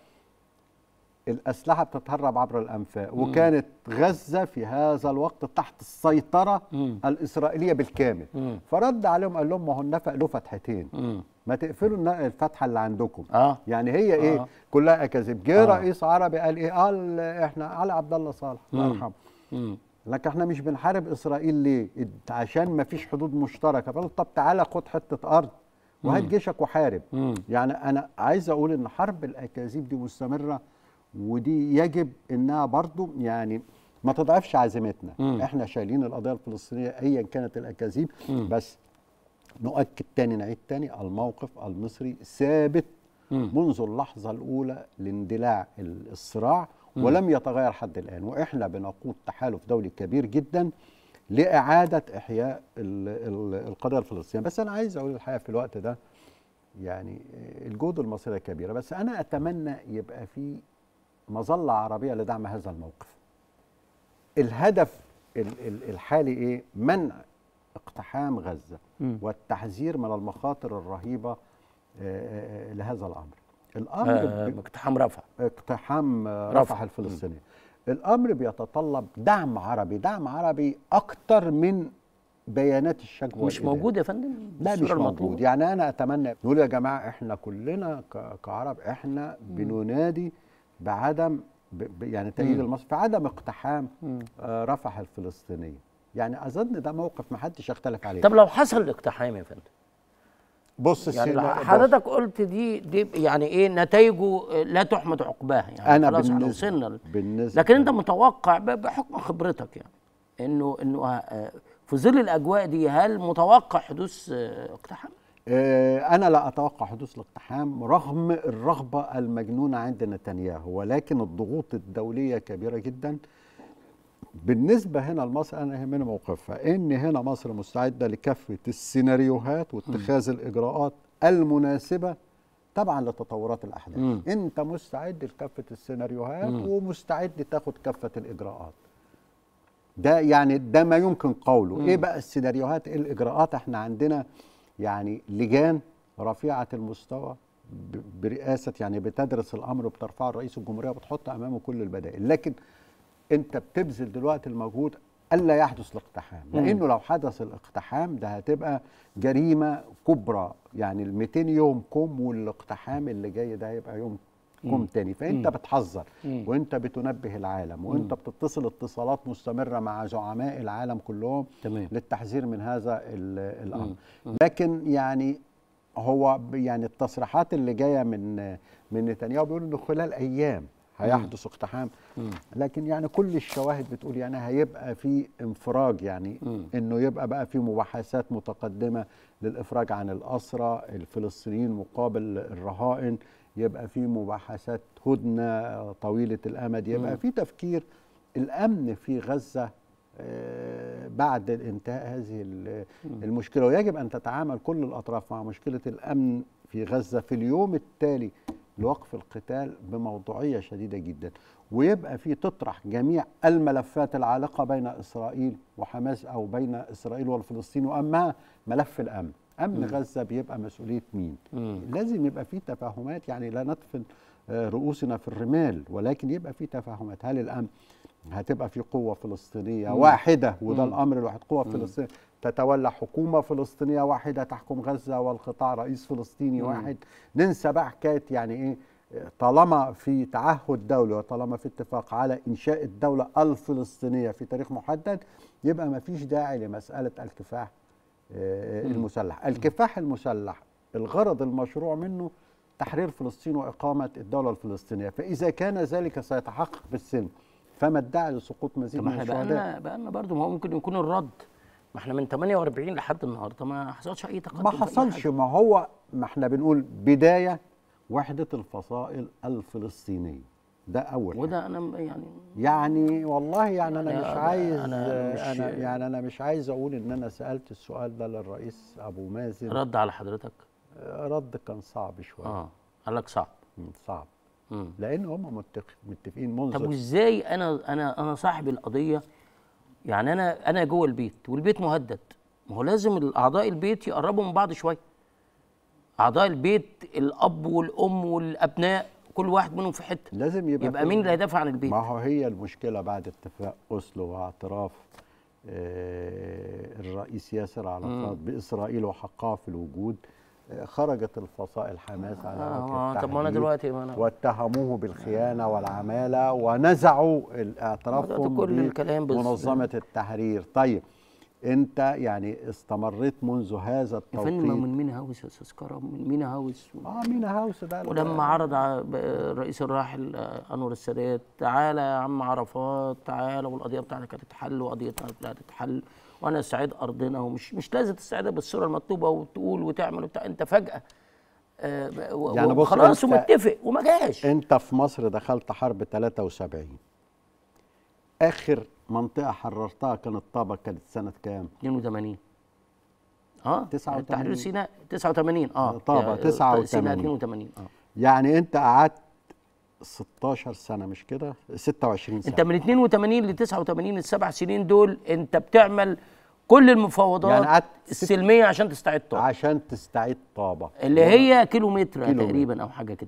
S2: الاسلحه بتتهرب عبر الانفاق وكانت غزه في هذا الوقت تحت السيطره الاسرائيليه بالكامل
S1: مم.
S2: فرد عليهم قال لهم ما هو النفق له فتحتين
S1: مم.
S2: ما تقفلوا الن- الفتحه اللي عندكم
S1: اه
S2: يعني هي ايه
S1: آه.
S2: كلها اكاذيب جه
S1: آه.
S2: رئيس عربي قال ايه قال احنا علي عبد الله صالح الله
S1: مم.
S2: يرحمه
S1: مم.
S2: لكن احنا مش بنحارب اسرائيل ليه؟ إد- عشان ما فيش حدود مشتركه فقال طب تعالى خد حته ارض وهات جيشك وحارب
S1: مم.
S2: يعني انا عايز اقول ان حرب الاكاذيب دي مستمره ودي يجب انها برضو يعني ما تضعفش عزيمتنا
S1: مم.
S2: احنا شايلين القضيه الفلسطينيه ايا كانت الاكاذيب
S1: مم.
S2: بس نؤكد تاني نعيد تاني الموقف المصري ثابت
S1: مم.
S2: منذ اللحظة الأولى لاندلاع ال- الصراع ولم يتغير حد الآن وإحنا بنقود تحالف دولي كبير جدا لإعادة إحياء ال- ال- القضية الفلسطينية بس أنا عايز أقول الحقيقة في الوقت ده يعني الجهود المصرية كبيرة بس أنا أتمنى يبقى في مظلة عربية لدعم هذا الموقف الهدف ال- ال- الحالي إيه منع اقتحام غزة
S1: مم.
S2: والتحذير من المخاطر الرهيبة آه، آه، لهذا الأمر الامر
S1: آه
S2: ب-
S1: اقتحام رفح
S2: اقتحام آه،
S1: رفح.
S2: رفح الفلسطينيه الامر بيتطلب دعم عربي دعم عربي اكتر من بيانات الشكوى
S1: مش
S2: والإدانة.
S1: موجود يا فندم
S2: لا مش
S1: بالصورة
S2: موجود
S1: المطلوبة.
S2: يعني انا اتمنى نقول يا جماعه احنا كلنا ك- كعرب احنا بننادي بعدم ب ب- يعني تأييد المصري في عدم اقتحام آه رفح الفلسطينيه يعني اظن ده موقف ما حدش يختلف عليه
S1: طب لو حصل الاقتحام يا فندم
S2: بص
S1: يعني
S2: السينا- بص،
S1: حضرتك قلت دي دي يعني ايه نتائجه لا تحمد عقباها يعني
S2: أنا
S1: خلاص احنا
S2: بالنسبة-
S1: وصلنا ل-
S2: بالنسبة
S1: لكن انت متوقع ب- بحكم خبرتك يعني انه انه آه، في ظل الاجواء دي هل متوقع حدوث آه، اقتحام؟
S2: آه، أنا لا أتوقع حدوث الاقتحام رغم الرغبة المجنونة عند نتنياهو ولكن الضغوط الدولية كبيرة جدا بالنسبة هنا لمصر أنا يهمني موقفها إن هنا مصر مستعدة لكافة السيناريوهات واتخاذ الإجراءات المناسبة طبعا لتطورات الأحداث
S1: مم.
S2: أنت مستعد لكافة السيناريوهات ومستعد تاخد كافة الإجراءات ده يعني ده ما يمكن قوله ايه بقى السيناريوهات ايه الاجراءات احنا عندنا يعني لجان رفيعه المستوى ب- برئاسه يعني بتدرس الامر وبترفعه رئيس الجمهوريه وبتحط امامه كل البدائل لكن انت بتبذل دلوقتي المجهود الا يحدث الاقتحام لانه لو حدث الاقتحام ده هتبقى جريمه كبرى يعني ال 200 يوم كوم والاقتحام اللي جاي ده هيبقى يوم كوم تاني فانت بتحذر وانت بتنبه العالم وانت بتتصل اتصالات مستمره مع زعماء العالم كلهم
S1: تمام.
S2: للتحذير من هذا ال- الامر لكن يعني هو ب- يعني التصريحات اللي جايه من من نتنياهو بيقول انه خلال ايام هيحدث اقتحام لكن يعني كل الشواهد بتقول يعني هيبقى في انفراج يعني انه يبقى بقى في مباحثات متقدمه للافراج عن الاسرى الفلسطينيين مقابل الرهائن يبقى في مباحثات هدنه طويله الامد يبقى في تفكير الامن في غزه آه، بعد انتهاء هذه ال- المشكله ويجب ان تتعامل كل الاطراف مع مشكله الامن في غزه في اليوم التالي لوقف القتال بموضوعيه شديده جدا ويبقى في تطرح جميع الملفات العالقه بين اسرائيل وحماس او بين اسرائيل والفلسطينيين واهمها ملف الامن امن غزه بيبقى مسؤوليه مين لازم يبقى في تفاهمات يعني لا ندفن آه، رؤوسنا في الرمال ولكن يبقى في تفاهمات هل الامن هتبقى في قوة فلسطينية واحدة وده الأمر الواحد قوة فلسطينية تتولى حكومة فلسطينية واحدة تحكم غزة والقطاع رئيس فلسطيني واحد ننسى بقى حكاية يعني إيه طالما في تعهد دولي وطالما في اتفاق على إنشاء الدولة الفلسطينية في تاريخ محدد يبقى ما فيش داعي لمسألة الكفاح آه، المسلح الكفاح المسلح الغرض المشروع منه تحرير فلسطين وإقامة الدولة الفلسطينية فإذا كان ذلك سيتحقق بالسن فما الداعي لسقوط مزيد
S1: طب ما
S2: من
S1: احنا
S2: الشهداء
S1: بقالنا بقالنا برضه ما هو ممكن يكون الرد ما احنا من 48 لحد النهارده ما حصلش اي تقدم
S2: ما
S1: في أي
S2: حصلش
S1: حاجة.
S2: ما هو ما احنا بنقول بداية وحدة الفصائل الفلسطينية ده أول حاجة.
S1: وده انا م- يعني
S2: يعني والله يعني انا
S1: يعني
S2: مش
S1: أنا-
S2: عايز
S1: أنا مش-
S2: انا يعني انا مش عايز اقول ان انا سالت السؤال ده للرئيس ابو مازن
S1: رد على حضرتك
S2: رد كان صعب شويه
S1: اه قال لك صعب
S2: مم، صعب
S1: مم.
S2: لان هم متفق متفقين منذ
S1: طب وازاي انا انا انا صاحب القضيه يعني انا انا جوه البيت والبيت مهدد ما هو لازم الاعضاء البيت يقربوا من بعض شويه اعضاء البيت الاب والام والابناء كل واحد منهم في حته
S2: لازم يبقى
S1: يبقى
S2: في-
S1: مين اللي هيدافع عن البيت
S2: ما هو هي المشكله بعد اتفاق اوسلو واعتراف آه، الرئيس ياسر عرفات باسرائيل وحقها في الوجود آه، خرجت الفصائل حماس على
S1: آه،
S2: وجه
S1: طب ما أنا
S2: التحديد
S1: دلوقتي ما أنا-
S2: واتهموه بالخيانه والعماله ونزعوا اعترافهم
S1: كل الكلام بس-
S2: بمنظمه التحرير طيب انت يعني استمريت منذ هذا
S1: يا فندم
S2: التوقيت
S1: من مينا هاوس يا استاذ كرم من مينا هاوس
S2: اه مينا هاوس ده
S1: ولما عرض ع- ب- الرئيس الراحل آه، انور السادات تعالى يا عم عرفات تعالى والقضيه بتاعتك هتتحل وقضيتنا هتتحل وانا استعيد ارضنا ومش مش لازم تستعيدها بالصوره المكتوبه وتقول وتعمل وبتاع انت فجاه آه، ب- و-
S2: يعني بص
S1: خلاص
S2: أنت-
S1: ومتفق وما جاش
S2: انت في مصر دخلت حرب 73 اخر منطقه حررتها كانت طابا كانت سنه كام
S1: 82 اه
S2: 89.
S1: تحرير سيناء 89 اه
S2: طابة،
S1: آه،
S2: 89.
S1: سيناء 82 اه
S2: يعني انت قعدت 16 سنه مش كده 26 سنه
S1: انت من 82 ل 89 السبع سنين دول انت بتعمل كل المفاوضات
S2: يعني قعدت ست-
S1: السلميه عشان تستعيد طابة
S2: عشان تستعيد طابا
S1: اللي هي كيلو متر
S2: كيلو
S1: تقريبا او حاجه كده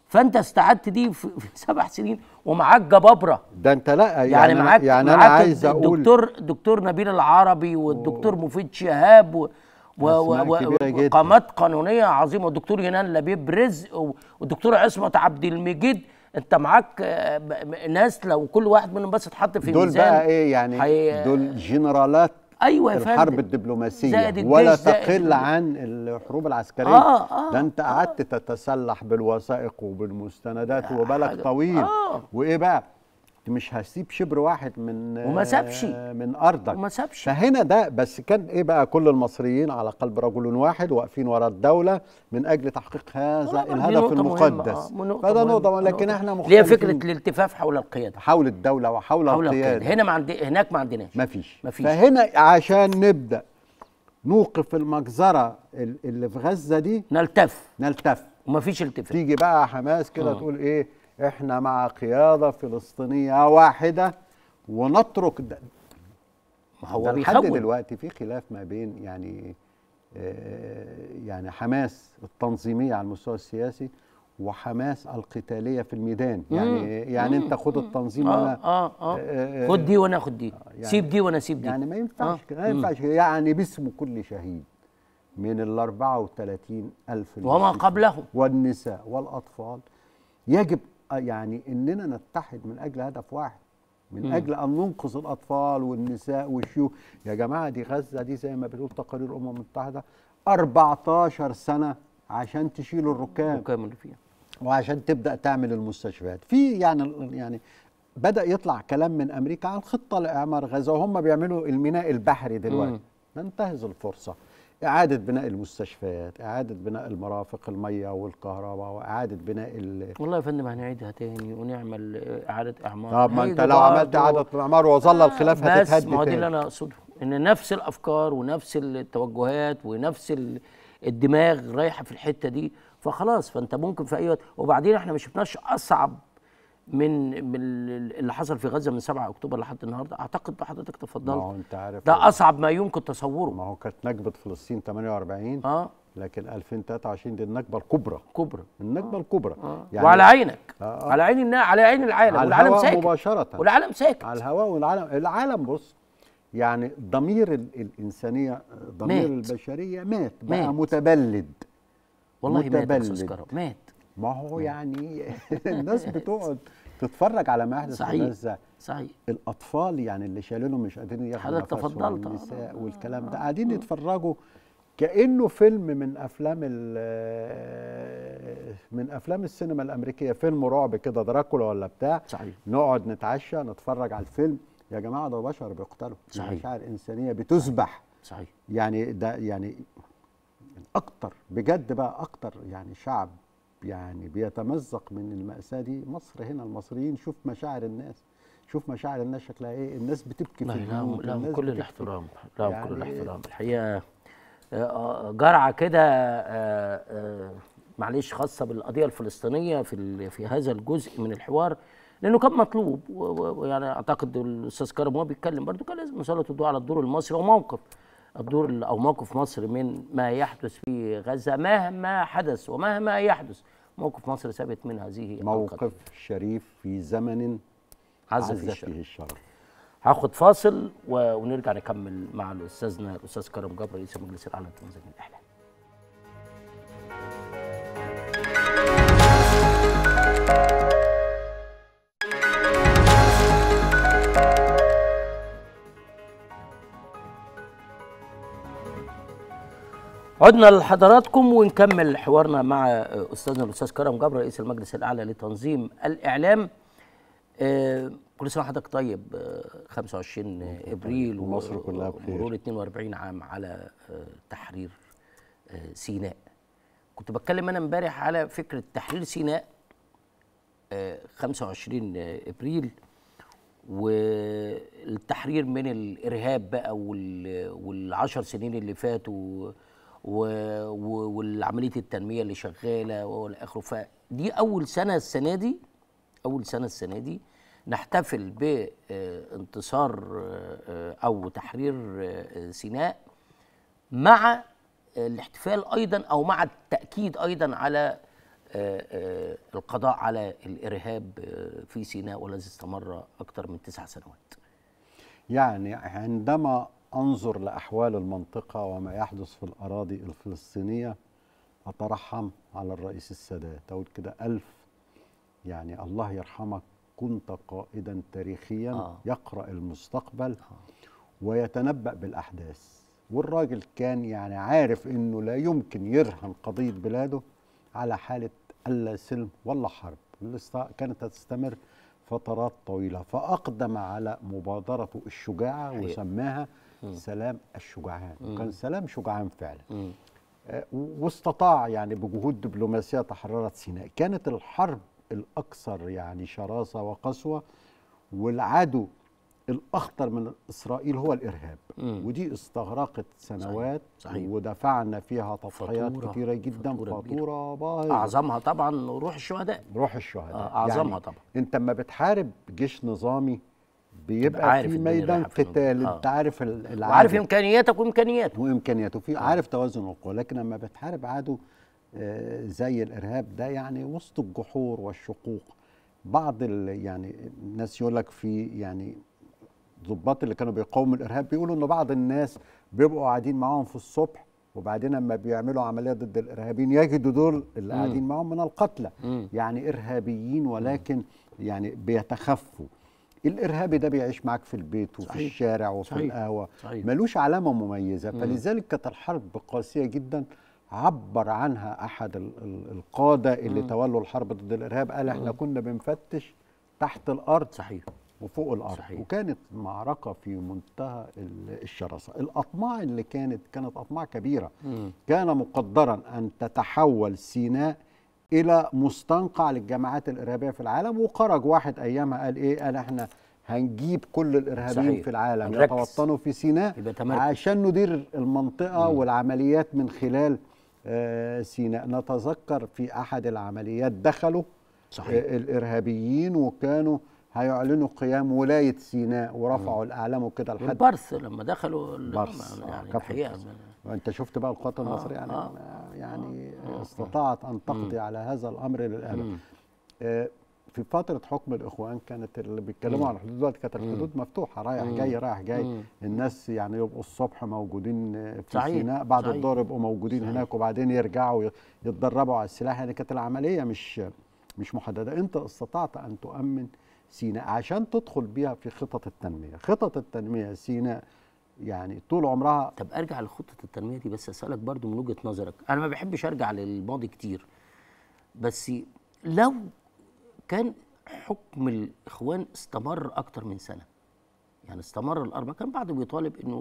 S1: فانت استعدت دي في في سبع سنين ومعاك جبابره
S2: ده انت لا يعني,
S1: يعني
S2: أنا-
S1: معاك
S2: يعني انا
S1: معاك
S2: عايز اقول
S1: الدكتور الدكتور نبيل العربي والدكتور مفيد شهاب و و
S2: أسماء
S1: و
S2: كبيرة جدا.
S1: وقامات قانونيه عظيمه والدكتور ينال لبيب رزق و- والدكتور عصمت عبد المجيد انت معاك آه، ب- ب- ناس لو كل واحد منهم بس اتحط في
S2: دول
S1: ميزان
S2: بقى ايه يعني
S1: حي-
S2: دول جنرالات
S1: ايوه يا
S2: الحرب
S1: فندم.
S2: الدبلوماسيه
S1: زائد الجيش،
S2: ولا
S1: زائد
S2: تقل
S1: ال-
S2: عن الحروب العسكريه
S1: آه، آه،
S2: ده انت قعدت تتسلح بالوثائق وبالمستندات وبالك
S1: حاجة-
S2: طويل
S1: آه.
S2: وايه بقى مش هسيب شبر واحد من
S1: وما سابش.
S2: آه، من ارضك
S1: وما سابش.
S2: فهنا ده بس كان ايه بقى كل المصريين على قلب رجل واحد واقفين ورا الدوله من اجل تحقيق هذا
S1: آه، دي
S2: الهدف
S1: نقطة مهمة،
S2: المقدس
S1: آه، نقطة
S2: فده
S1: مهمة،
S2: نقطه لكن
S1: نقطة.
S2: احنا
S1: اللي هي فكره
S2: مختلفين
S1: الالتفاف حول القياده
S2: حول الدوله وحول
S1: حول
S2: القياده
S1: القياده هنا ما عندي هناك ما عندناش
S2: ما فيش
S1: مفيش.
S2: فهنا عشان نبدا نوقف المجزره ال- اللي في غزه دي
S1: نلتف
S2: نلتف
S1: وما فيش التفاف
S2: تيجي بقى حماس كده تقول ايه احنا مع قياده فلسطينيه واحده ونترك ده,
S1: ما هو
S2: ده لحد
S1: بيخون
S2: دلوقتي في خلاف ما بين يعني آه، يعني حماس التنظيميه على المستوى السياسي وحماس القتاليه في الميدان يعني يعني انت خد التنظيم
S1: اه
S2: وانا
S1: اه اه
S2: آه،
S1: خد دي وانا اخد دي
S2: يعني-
S1: سيب دي وانا اسيب دي
S2: يعني ما ينفعش
S1: آه.
S2: كده ما ينفعش كده يعني باسم كل شهيد من ال 34 ألف
S1: وما
S2: المسلمين
S1: قبلهم
S2: والنساء والأطفال يجب آه، يعني إننا نتحد من أجل هدف واحد من أجل أن ننقذ الأطفال والنساء والشيوخ يا جماعة دي غزة دي زي ما بتقول تقارير الأمم المتحدة 14 سنة عشان تشيل الركام
S1: الحكام اللي فيها
S2: وعشان تبدا تعمل المستشفيات في يعني يعني بدا يطلع كلام من امريكا عن خطه لاعمار غزه وهم بيعملوا الميناء البحري دلوقتي ننتهز الفرصه اعاده بناء المستشفيات اعاده بناء المرافق الميه والكهرباء واعاده بناء ال...
S1: والله يا فندم هنعيدها تاني ونعمل آه، اعاده اعمار
S2: طب ما انت
S1: هيجي
S2: لو عملت
S1: برضه-
S2: اعاده اعمار وظل الخلاف
S1: بس
S2: هتتهد
S1: ما هو دي اللي
S2: تاني
S1: انا اقصده ان نفس الافكار ونفس التوجهات ونفس ال- الدماغ رايحه في الحته دي فخلاص فانت ممكن في اي وقت وبعدين احنا ما شفناش اصعب من من اللي حصل في غزه من 7 اكتوبر لحد النهارده اعتقد بحضرتك
S2: ما
S1: تفضلت
S2: هو انت عارف
S1: ده اصعب ما يمكن تصوره
S2: ما هو كانت نكبه فلسطين 48
S1: اه
S2: لكن 2023 دي النكبه الكبرى
S1: كبرى
S2: النكبه الكبرى
S1: آه. وعلى عينك
S2: آه.
S1: على عين النا... على عين العالم
S2: على
S1: والعالم
S2: الهواء
S1: ساكت
S2: مباشره
S1: والعالم ساكت
S2: على الهواء والعالم العالم بص يعني ضمير ال- الإنسانية ضمير
S1: مات.
S2: البشرية مات بقى
S1: مات.
S2: متبلد
S1: والله مات يا أستاذ
S2: متبلد.
S1: كرم مات
S2: ما هو يعني الناس بتقعد تتفرج على ما يحدث في
S1: صحيح.
S2: غزة
S1: صحيح
S2: الأطفال يعني اللي شايلينهم مش قادرين ياخدوا
S1: حضرتك
S2: نفسهم
S1: تفضلت.
S2: والنساء والكلام ده قاعدين يتفرجوا كأنه فيلم من أفلام ال- من أفلام السينما الأمريكية فيلم رعب كده دراكولا ولا بتاع
S1: صحيح
S2: نقعد نتعشى نتفرج على الفيلم يا جماعه ده بشر بيقتلوا دي
S1: صحيح.
S2: مشاعر انسانيه بتذبح
S1: صحيح
S2: يعني ده يعني اكتر بجد بقى اكتر يعني شعب يعني بيتمزق من المأساة دي مصر هنا المصريين شوف مشاعر الناس شوف مشاعر الناس شكلها ايه الناس بتبكي
S1: لا
S2: في
S1: لهم
S2: البيوت
S1: لهم
S2: الناس
S1: كل
S2: بتبكي.
S1: الاحترام لهم
S2: يعني
S1: كل الاحترام الحقيقه آه، جرعه كده آه، آه، معلش خاصه بالقضيه الفلسطينيه في ال- في هذا الجزء من الحوار لانه كان مطلوب و- و- ويعني اعتقد الاستاذ كرم وهو بيتكلم برضه كان لازم نسلط الضوء على الدور المصري وموقف الدور ال- او موقف مصر من ما يحدث في غزه مهما حدث ومهما يحدث موقف مصر ثابت من هذه القضية.
S2: موقف شريف في زمن
S1: عز
S2: عز
S1: في الشر
S2: فيه الشرف
S1: هاخد فاصل و- ونرجع نكمل مع الاستاذنا الاستاذ كرم جبر رئيس المجلس الاعلى لتنظيم الاعلام عدنا لحضراتكم ونكمل حوارنا مع استاذنا الاستاذ كرم جبر رئيس المجلس الاعلى لتنظيم الاعلام آه، كل سنه وحضرتك طيب آه، 25 ابريل
S2: ومصر كلها بخير.
S1: مرور 42 عام على آه، تحرير آه، سيناء كنت بتكلم انا امبارح على فكره تحرير سيناء آه، 25 ابريل والتحرير من الارهاب بقى وال- والعشر سنين اللي فاتوا و- و- والعمليه التنميه اللي شغاله والى اخره فدي اول سنه السنه دي اول سنه السنه دي نحتفل بانتصار او تحرير آه، سيناء مع الاحتفال ايضا او مع التاكيد ايضا على آه، آه، القضاء على الارهاب آه، في سيناء والذي استمر اكثر من تسع سنوات
S2: يعني عندما انظر لاحوال المنطقه وما يحدث في الاراضي الفلسطينيه اترحم على الرئيس السادات اقول كده الف يعني الله يرحمك كنت قائدا تاريخيا
S1: آه.
S2: يقرا المستقبل ويتنبا بالاحداث والراجل كان يعني عارف انه لا يمكن يرهن قضيه بلاده على حاله الا سلم ولا حرب اللي است- كانت هتستمر فترات طويله فاقدم على مبادرته الشجاعه
S1: حقيقة.
S2: وسماها سلام الشجعان وكان سلام شجعان فعلا
S1: مم.
S2: آه، واستطاع يعني بجهود دبلوماسيه تحررت سيناء كانت الحرب الاكثر يعني شراسه وقسوه والعدو الاخطر من اسرائيل هو الارهاب
S1: مم.
S2: ودي استغرقت سنوات
S1: صحيح.
S2: ودفعنا فيها تضحيات
S1: فاتورة-
S2: كتيره جدا
S1: فاتورة كبيرة.
S2: فاتوره باهظه
S1: اعظمها طبعا روح الشهداء
S2: روح الشهداء
S1: آه، أعظمها طبعا.
S2: انت لما بتحارب جيش نظامي بيبقى
S1: عارف
S2: في
S1: الدنيا
S2: ميدان
S1: رايحة فين.
S2: قتال
S1: آه.
S2: انت عارف ال-
S1: وعارف
S2: العدو
S1: امكانياتك وامكانياته
S2: وامكانياته في عارف توازن القوى لكن لما بتحارب عدو آه، زي الارهاب ده يعني وسط الجحور والشقوق بعض ال- يعني الناس يقول لك في يعني ضباط اللي كانوا بيقاوموا الارهاب بيقولوا ان بعض الناس بيبقوا قاعدين معاهم في الصبح وبعدين لما بيعملوا عمليه ضد الارهابيين يجدوا دول اللي قاعدين معاهم من القتلى
S1: مم.
S2: يعني ارهابيين ولكن يعني بيتخفوا الارهابي ده بيعيش معاك في البيت وفي
S1: صحيح.
S2: الشارع وفي
S1: صحيح.
S2: القهوه
S1: صحيح.
S2: ملوش علامه مميزه فلذلك كانت الحرب قاسيه جدا عبر عنها احد ال- ال- القاده اللي تولوا الحرب ضد الارهاب قال احنا كنا بنفتش تحت الارض
S1: صحيح
S2: وفوق الارض
S1: صحيح.
S2: وكانت معركه في منتهى ال- الشراسه الاطماع اللي كانت كانت اطماع كبيره
S1: مم.
S2: كان مقدرا ان تتحول سيناء الى مستنقع للجماعات الارهابيه في العالم وخرج واحد ايامها قال ايه قال احنا هنجيب كل الارهابيين
S1: صحيح.
S2: في العالم
S1: هنركز.
S2: يتوطنوا في سيناء
S1: يبقى تمركز.
S2: عشان ندير المنطقه والعمليات من خلال آه، سيناء نتذكر في احد العمليات دخلوا
S1: صحيح.
S2: آه، الارهابيين وكانوا هيعلنوا قيام ولايه سيناء ورفعوا الاعلام وكده لحد
S1: والبرث لما دخلوا ال-
S2: برث، آه،
S1: يعني
S2: كفر
S1: الحقيقه
S2: البرث. وانت شفت بقى القوات المصريه يعني
S1: آه.
S2: يعني استطاعت ان تقضي على هذا الامر للابد آه، في فتره حكم الاخوان كانت اللي بيتكلموا على الحدود دلوقتي كانت الحدود مفتوحه رايح جاي رايح جاي الناس يعني يبقوا الصبح موجودين آه، في
S1: صحيح،
S2: سيناء بعد
S1: صحيح.
S2: الظهر يبقوا موجودين هناك وبعدين يرجعوا ي- يتدربوا على السلاح يعني كانت العمليه مش مش محدده انت استطعت ان تؤمن سيناء عشان تدخل بيها في خطط التنميه خطط التنميه سيناء يعني طول عمرها
S1: طب ارجع لخطه التنميه دي بس اسالك برضو من وجهه نظرك انا ما بحبش ارجع للماضي كتير بس لو كان حكم الاخوان استمر اكتر من سنه يعني استمر الاربع كان بعض بيطالب انه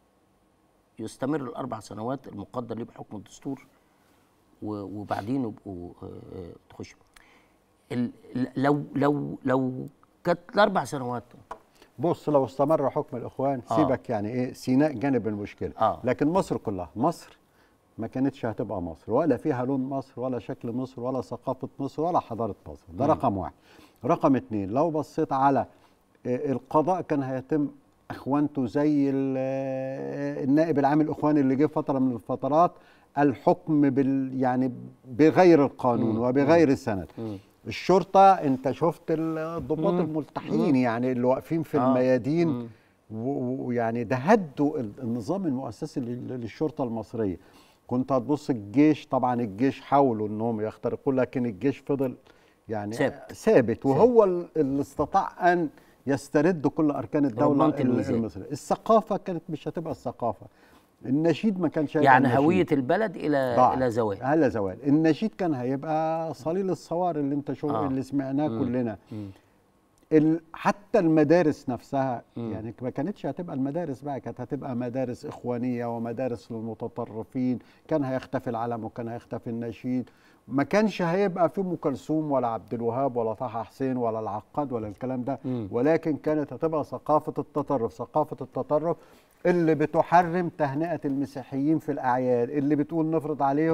S1: يستمر الاربع سنوات المقدر ليه بحكم الدستور و- وبعدين يبقوا آه، آه، تخش ال- ال- لو لو لو كانت الاربع سنوات
S2: بص لو استمر حكم الاخوان
S1: آه.
S2: سيبك يعني ايه سيناء جانب المشكله
S1: آه.
S2: لكن مصر كلها مصر ما كانتش هتبقى مصر ولا فيها لون مصر ولا شكل مصر ولا ثقافه مصر ولا حضاره مصر ده رقم واحد رقم اتنين لو بصيت على آه، القضاء كان هيتم اخوانته زي ال- آه، النائب العام الاخواني اللي جه فتره من الفترات الحكم بال يعني بغير القانون وبغير السند الشرطه انت شفت الضباط الملتحين يعني اللي واقفين في
S1: آه.
S2: الميادين و- و- ويعني ده هدوا ال- النظام المؤسسي لل- للشرطه المصريه كنت هتبص الجيش طبعا الجيش حاولوا انهم يخترقوا لكن الجيش فضل يعني
S1: ثابت.
S2: ثابت وهو ال- اللي استطاع ان يسترد كل اركان الدوله
S1: رمانة
S2: ال-
S1: الميزان.
S2: المصريه الثقافه كانت مش هتبقى الثقافه النشيد ما كانش هيبقى
S1: يعني
S2: النشيد.
S1: هويه البلد الى
S2: ضاعت.
S1: الى زوال
S2: هلا زوال النشيد كان هيبقى صليل الصوار اللي انت شو
S1: آه.
S2: آه. اللي سمعناه كلنا ال... حتى المدارس نفسها يعني ما كانتش هتبقى المدارس بقى كانت هتبقى مدارس اخوانيه ومدارس للمتطرفين كان هيختفي العلم وكان هيختفي النشيد ما كانش هيبقى في ام كلثوم ولا عبد الوهاب ولا طه حسين ولا العقاد ولا الكلام ده ولكن كانت هتبقى ثقافه التطرف ثقافه التطرف اللي بتحرم تهنئه المسيحيين في الاعياد اللي بتقول نفرض عليهم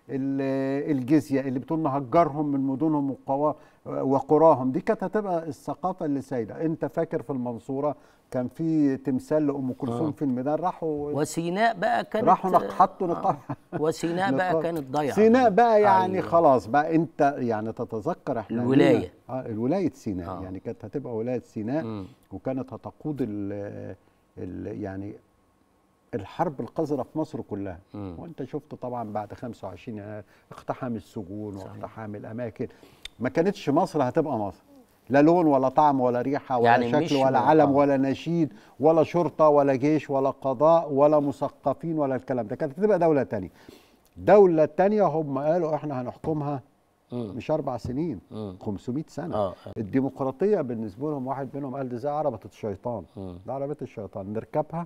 S2: ال- الجزيه اللي بتقول نهجرهم من مدنهم وقوا- وقراهم دي كانت هتبقى الثقافه اللي سايده انت فاكر في المنصوره كان في تمثال لام كلثوم
S1: آه.
S2: في الميدان راحوا
S1: وسيناء بقى كانت
S2: راحوا نق- حطوا نقاب
S1: وسيناء بقى
S2: نقاب.
S1: كانت ضايعه
S2: سيناء بقى يعني
S1: أيوة.
S2: خلاص بقى انت يعني تتذكر احنا
S1: الولاية.
S2: لينا- اه الولايه سيناء
S1: آه.
S2: آه. يعني كانت هتبقى ولايه سيناء
S1: مم.
S2: وكانت هتقود ال ال يعني الحرب القذره في مصر كلها
S1: مم.
S2: وانت شفت طبعا بعد 25 يناير اقتحام السجون
S1: صحيح.
S2: واقتحام الاماكن ما كانتش مصر هتبقى مصر لا لون ولا طعم ولا ريحه ولا
S1: يعني
S2: شكل
S1: مش
S2: ولا
S1: م-
S2: علم
S1: آه.
S2: ولا نشيد ولا شرطه ولا جيش ولا قضاء ولا مثقفين ولا الكلام ده كانت هتبقى دوله تانية دولة تانية هم قالوا احنا هنحكمها
S1: مم.
S2: مش أربع سنين
S1: مم.
S2: 500 سنة
S1: اه
S2: الديمقراطية بالنسبة لهم واحد منهم قال دي زي عربة الشيطان
S1: مم.
S2: ده عربة الشيطان نركبها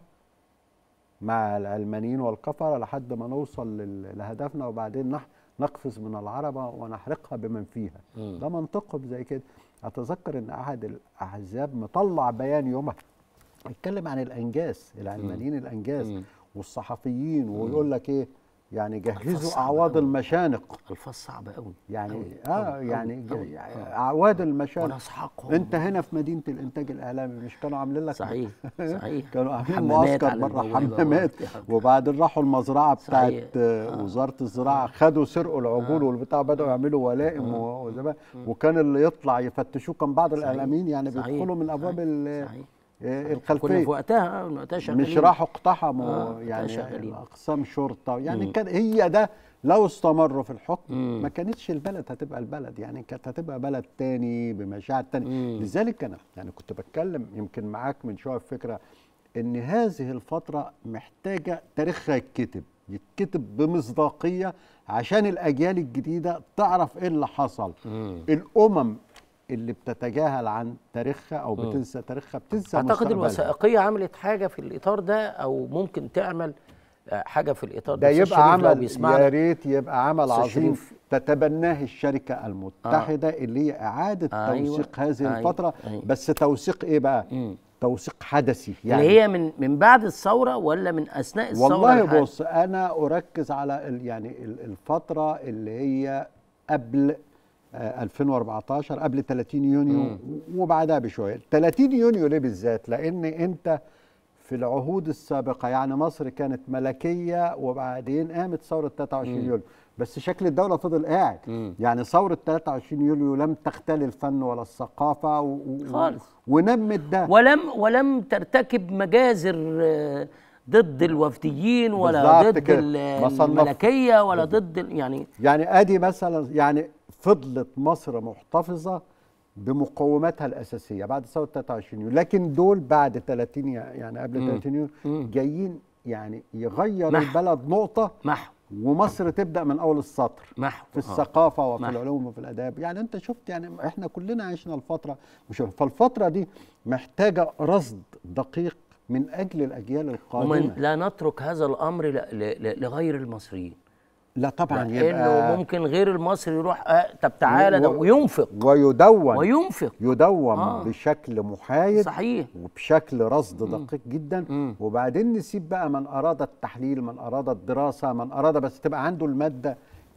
S2: مع العلمانيين والكفرة لحد ما نوصل لل- لهدفنا وبعدين نح نقفز من العربة ونحرقها بمن فيها
S1: مم.
S2: ده منطقهم زي كده أتذكر إن أحد الأحزاب مطلع بيان يومها يتكلم عن الأنجاز العلمانيين الأنجاز
S1: مم.
S2: والصحفيين ويقول لك إيه يعني جهزوا
S1: صعبة
S2: أعواض
S1: أوي.
S2: المشانق
S1: الفاظ صعبه قوي
S2: يعني
S1: أوي،
S2: اه
S1: أوي،
S2: يعني
S1: أوي،
S2: ج-
S1: أوي،
S2: يعني
S1: أوي.
S2: اعواد المشانق
S1: ونسحقهم
S2: انت هنا في مدينه الانتاج الاعلامي مش كانوا عاملين لك
S1: صحيح صحيح
S2: كانوا عاملين
S1: حمامات
S2: معسكر
S1: على
S2: بره
S1: البوابة
S2: حمامات
S1: وبتاع.
S2: وبعدين راحوا المزرعه بتاعت
S1: صحيح.
S2: آه. وزاره الزراعه خدوا سرقوا العجول والبتاع بداوا يعملوا ولائم و- وزمان وكان اللي يطلع يفتشوه كان بعض
S1: صحيح.
S2: الاعلاميين يعني
S1: صحيح.
S2: بيدخلوا من ابواب
S1: صحيح.
S2: ال-
S1: صحيح.
S2: آه،
S1: كنا
S2: الخلفيه
S1: في وقتها آه، وقتها شغالين
S2: مش راحوا اقتحموا
S1: آه،
S2: يعني
S1: شغالين.
S2: اقسام شرطه يعني كان هي ده لو استمروا في الحكم
S1: مم.
S2: ما كانتش البلد هتبقى البلد يعني كانت هتبقى بلد تاني بمشاعر تاني
S1: مم.
S2: لذلك انا يعني كنت بتكلم يمكن معاك من شويه في فكره ان هذه الفتره محتاجه تاريخها يتكتب يتكتب بمصداقيه عشان الاجيال الجديده تعرف ايه اللي حصل
S1: مم.
S2: الامم اللي بتتجاهل عن تاريخها او
S1: مم.
S2: بتنسى تاريخها بتنسى
S1: اعتقد
S2: مستقبلها.
S1: الوثائقيه عملت حاجه في الاطار ده او ممكن تعمل آه، حاجه في الاطار
S2: ده
S1: أستاذ
S2: يبقى
S1: شريف لو
S2: عمل
S1: بيسمعنا.
S2: يا ريت يبقى عمل
S1: أستاذ
S2: عظيم
S1: شريف.
S2: تتبناه الشركه المتحده اللي هي اعاده
S1: أيوة.
S2: توثيق هذه
S1: أيوة.
S2: الفتره
S1: أيوة.
S2: بس توثيق ايه بقى
S1: مم.
S2: توثيق حدثي
S1: يعني اللي هي من من بعد الثوره ولا من اثناء الثوره
S2: والله
S1: لحد-
S2: بص انا اركز على ال- يعني ال- الفتره اللي هي قبل آه، 2014 قبل 30 يونيو وبعدها بشويه 30 يونيو ليه بالذات لان انت في العهود السابقه يعني مصر كانت ملكيه وبعدين قامت ثوره 23 يوليو بس شكل الدوله فضل قاعد
S1: مم.
S2: يعني ثوره 23 يوليو لم تختل الفن ولا الثقافه و... و-
S1: خالص.
S2: ونمت ده
S1: ولم ولم ترتكب مجازر آه، ضد الوفديين ولا
S2: بالظبط
S1: ضد
S2: كده.
S1: ال-
S2: ما صنف-
S1: الملكيه ولا ضد ال- يعني
S2: يعني ادي مثلا يعني فضلت مصر محتفظه بمقوماتها الاساسيه بعد ثوره 23 يوليو لكن دول بعد 30 يع- يعني قبل
S1: مم.
S2: 30 يوليو
S1: مم.
S2: جايين يعني يغير
S1: محو.
S2: البلد نقطه
S1: محو
S2: ومصر تبدا من اول السطر
S1: محو
S2: في
S1: آه.
S2: الثقافه وفي
S1: محو.
S2: العلوم وفي الاداب يعني انت شفت يعني احنا كلنا عشنا الفتره مش فالفتره دي محتاجه رصد دقيق من اجل الاجيال القادمه
S1: ومن لا نترك هذا الامر ل- ل- ل- لغير المصريين
S2: لا طبعا
S1: لانه
S2: يبقى
S1: ممكن غير المصري يروح آه طب تعالى ده
S2: و-
S1: وينفق
S2: ويدون
S1: وينفق
S2: يدون
S1: آه.
S2: بشكل محايد
S1: صحيح
S2: وبشكل رصد دقيق جدا
S1: مم.
S2: وبعدين نسيب بقى من اراد التحليل من اراد الدراسه من اراد بس تبقى عنده الماده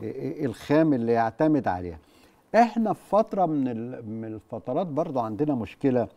S2: الخام اللي يعتمد عليها احنا في فتره من ال- من الفترات برضو عندنا مشكله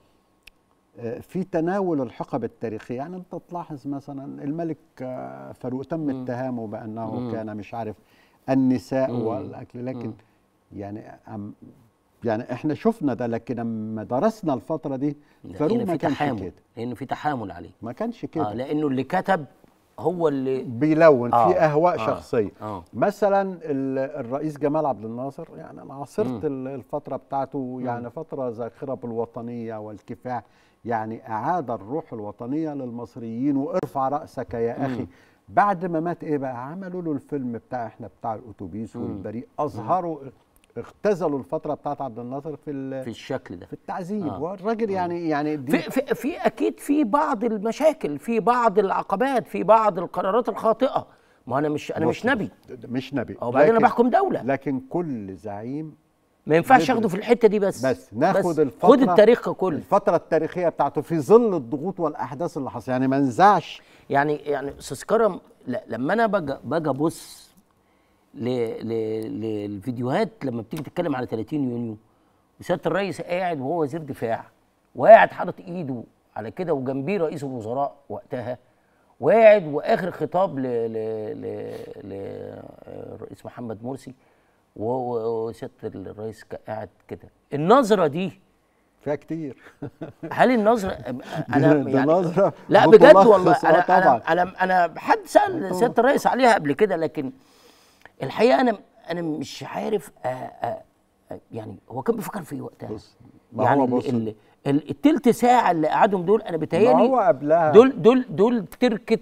S2: آه، في تناول الحقب التاريخيه يعني انت تلاحظ مثلا الملك آه، فاروق تم اتهامه بانه
S1: مم.
S2: كان مش عارف النساء
S1: مم.
S2: والاكل لكن
S1: مم.
S2: يعني أم يعني احنا شفنا ده لكن لما درسنا الفتره دي فاروق
S1: لان
S2: ما
S1: في
S2: كانش
S1: تحامل
S2: كده
S1: لان في تحامل عليه
S2: ما كانش كده
S1: اه لانه اللي كتب هو اللي
S2: بيلون
S1: آه،
S2: في اهواء
S1: آه،
S2: شخصيه
S1: اه
S2: مثلا ال- الرئيس جمال عبد الناصر يعني انا عاصرت ال- الفتره بتاعته يعني فتره ذاخره بالوطنيه والكفاح يعني اعاد الروح الوطنيه للمصريين وارفع راسك يا اخي بعد ما مات ايه بقى عملوا له الفيلم بتاع احنا بتاع الاتوبيس والبريء اظهروا اختزلوا الفتره بتاعت عبد الناصر في ال-
S1: في الشكل ده
S2: في التعذيب
S1: آه.
S2: والراجل يعني يعني دي
S1: في, في, في اكيد في بعض المشاكل في بعض العقبات في بعض القرارات الخاطئه ما انا مش انا مش
S2: بص،
S1: نبي
S2: مش نبي
S1: وبعدين انا
S2: لكن-
S1: بحكم دوله
S2: لكن كل زعيم
S1: ما ينفعش
S2: ندرس.
S1: اخده في الحته دي بس
S2: بس ناخد
S1: بس
S2: الفترة
S1: خد التاريخ ككل
S2: الفترة التاريخية بتاعته في ظل الضغوط والأحداث اللي حصلت يعني ما نزعش
S1: يعني يعني استاذ كرم ل- لما انا باجي باجي ابص ل... ل... للفيديوهات لما بتيجي تتكلم على 30 يونيو وسياده الرئيس قاعد وهو وزير دفاع وقاعد حاطط ايده على كده وجنبيه رئيس الوزراء وقتها وقاعد واخر خطاب ل... ل... ل... للرئيس محمد مرسي و- و- وسياده الرئيس ك- قاعد كده النظره دي
S2: فيها كتير
S1: هل النظره انا
S2: ده- ده نظرة
S1: لا بجد
S2: بتلخص،
S1: والله
S2: آه
S1: انا
S2: طبعاً.
S1: انا انا انا حد سال سياده الرئيس عليها قبل كده لكن الحقيقه انا انا مش عارف آآ آآ يعني هو كان بيفكر في ايه وقتها
S2: بص، ما
S1: يعني
S2: هو
S1: ال-
S2: بص-
S1: ال- ال- التلت ساعه اللي قعدهم دول انا بيتهيألي
S2: ما هو قبلها
S1: دول دول دول تركه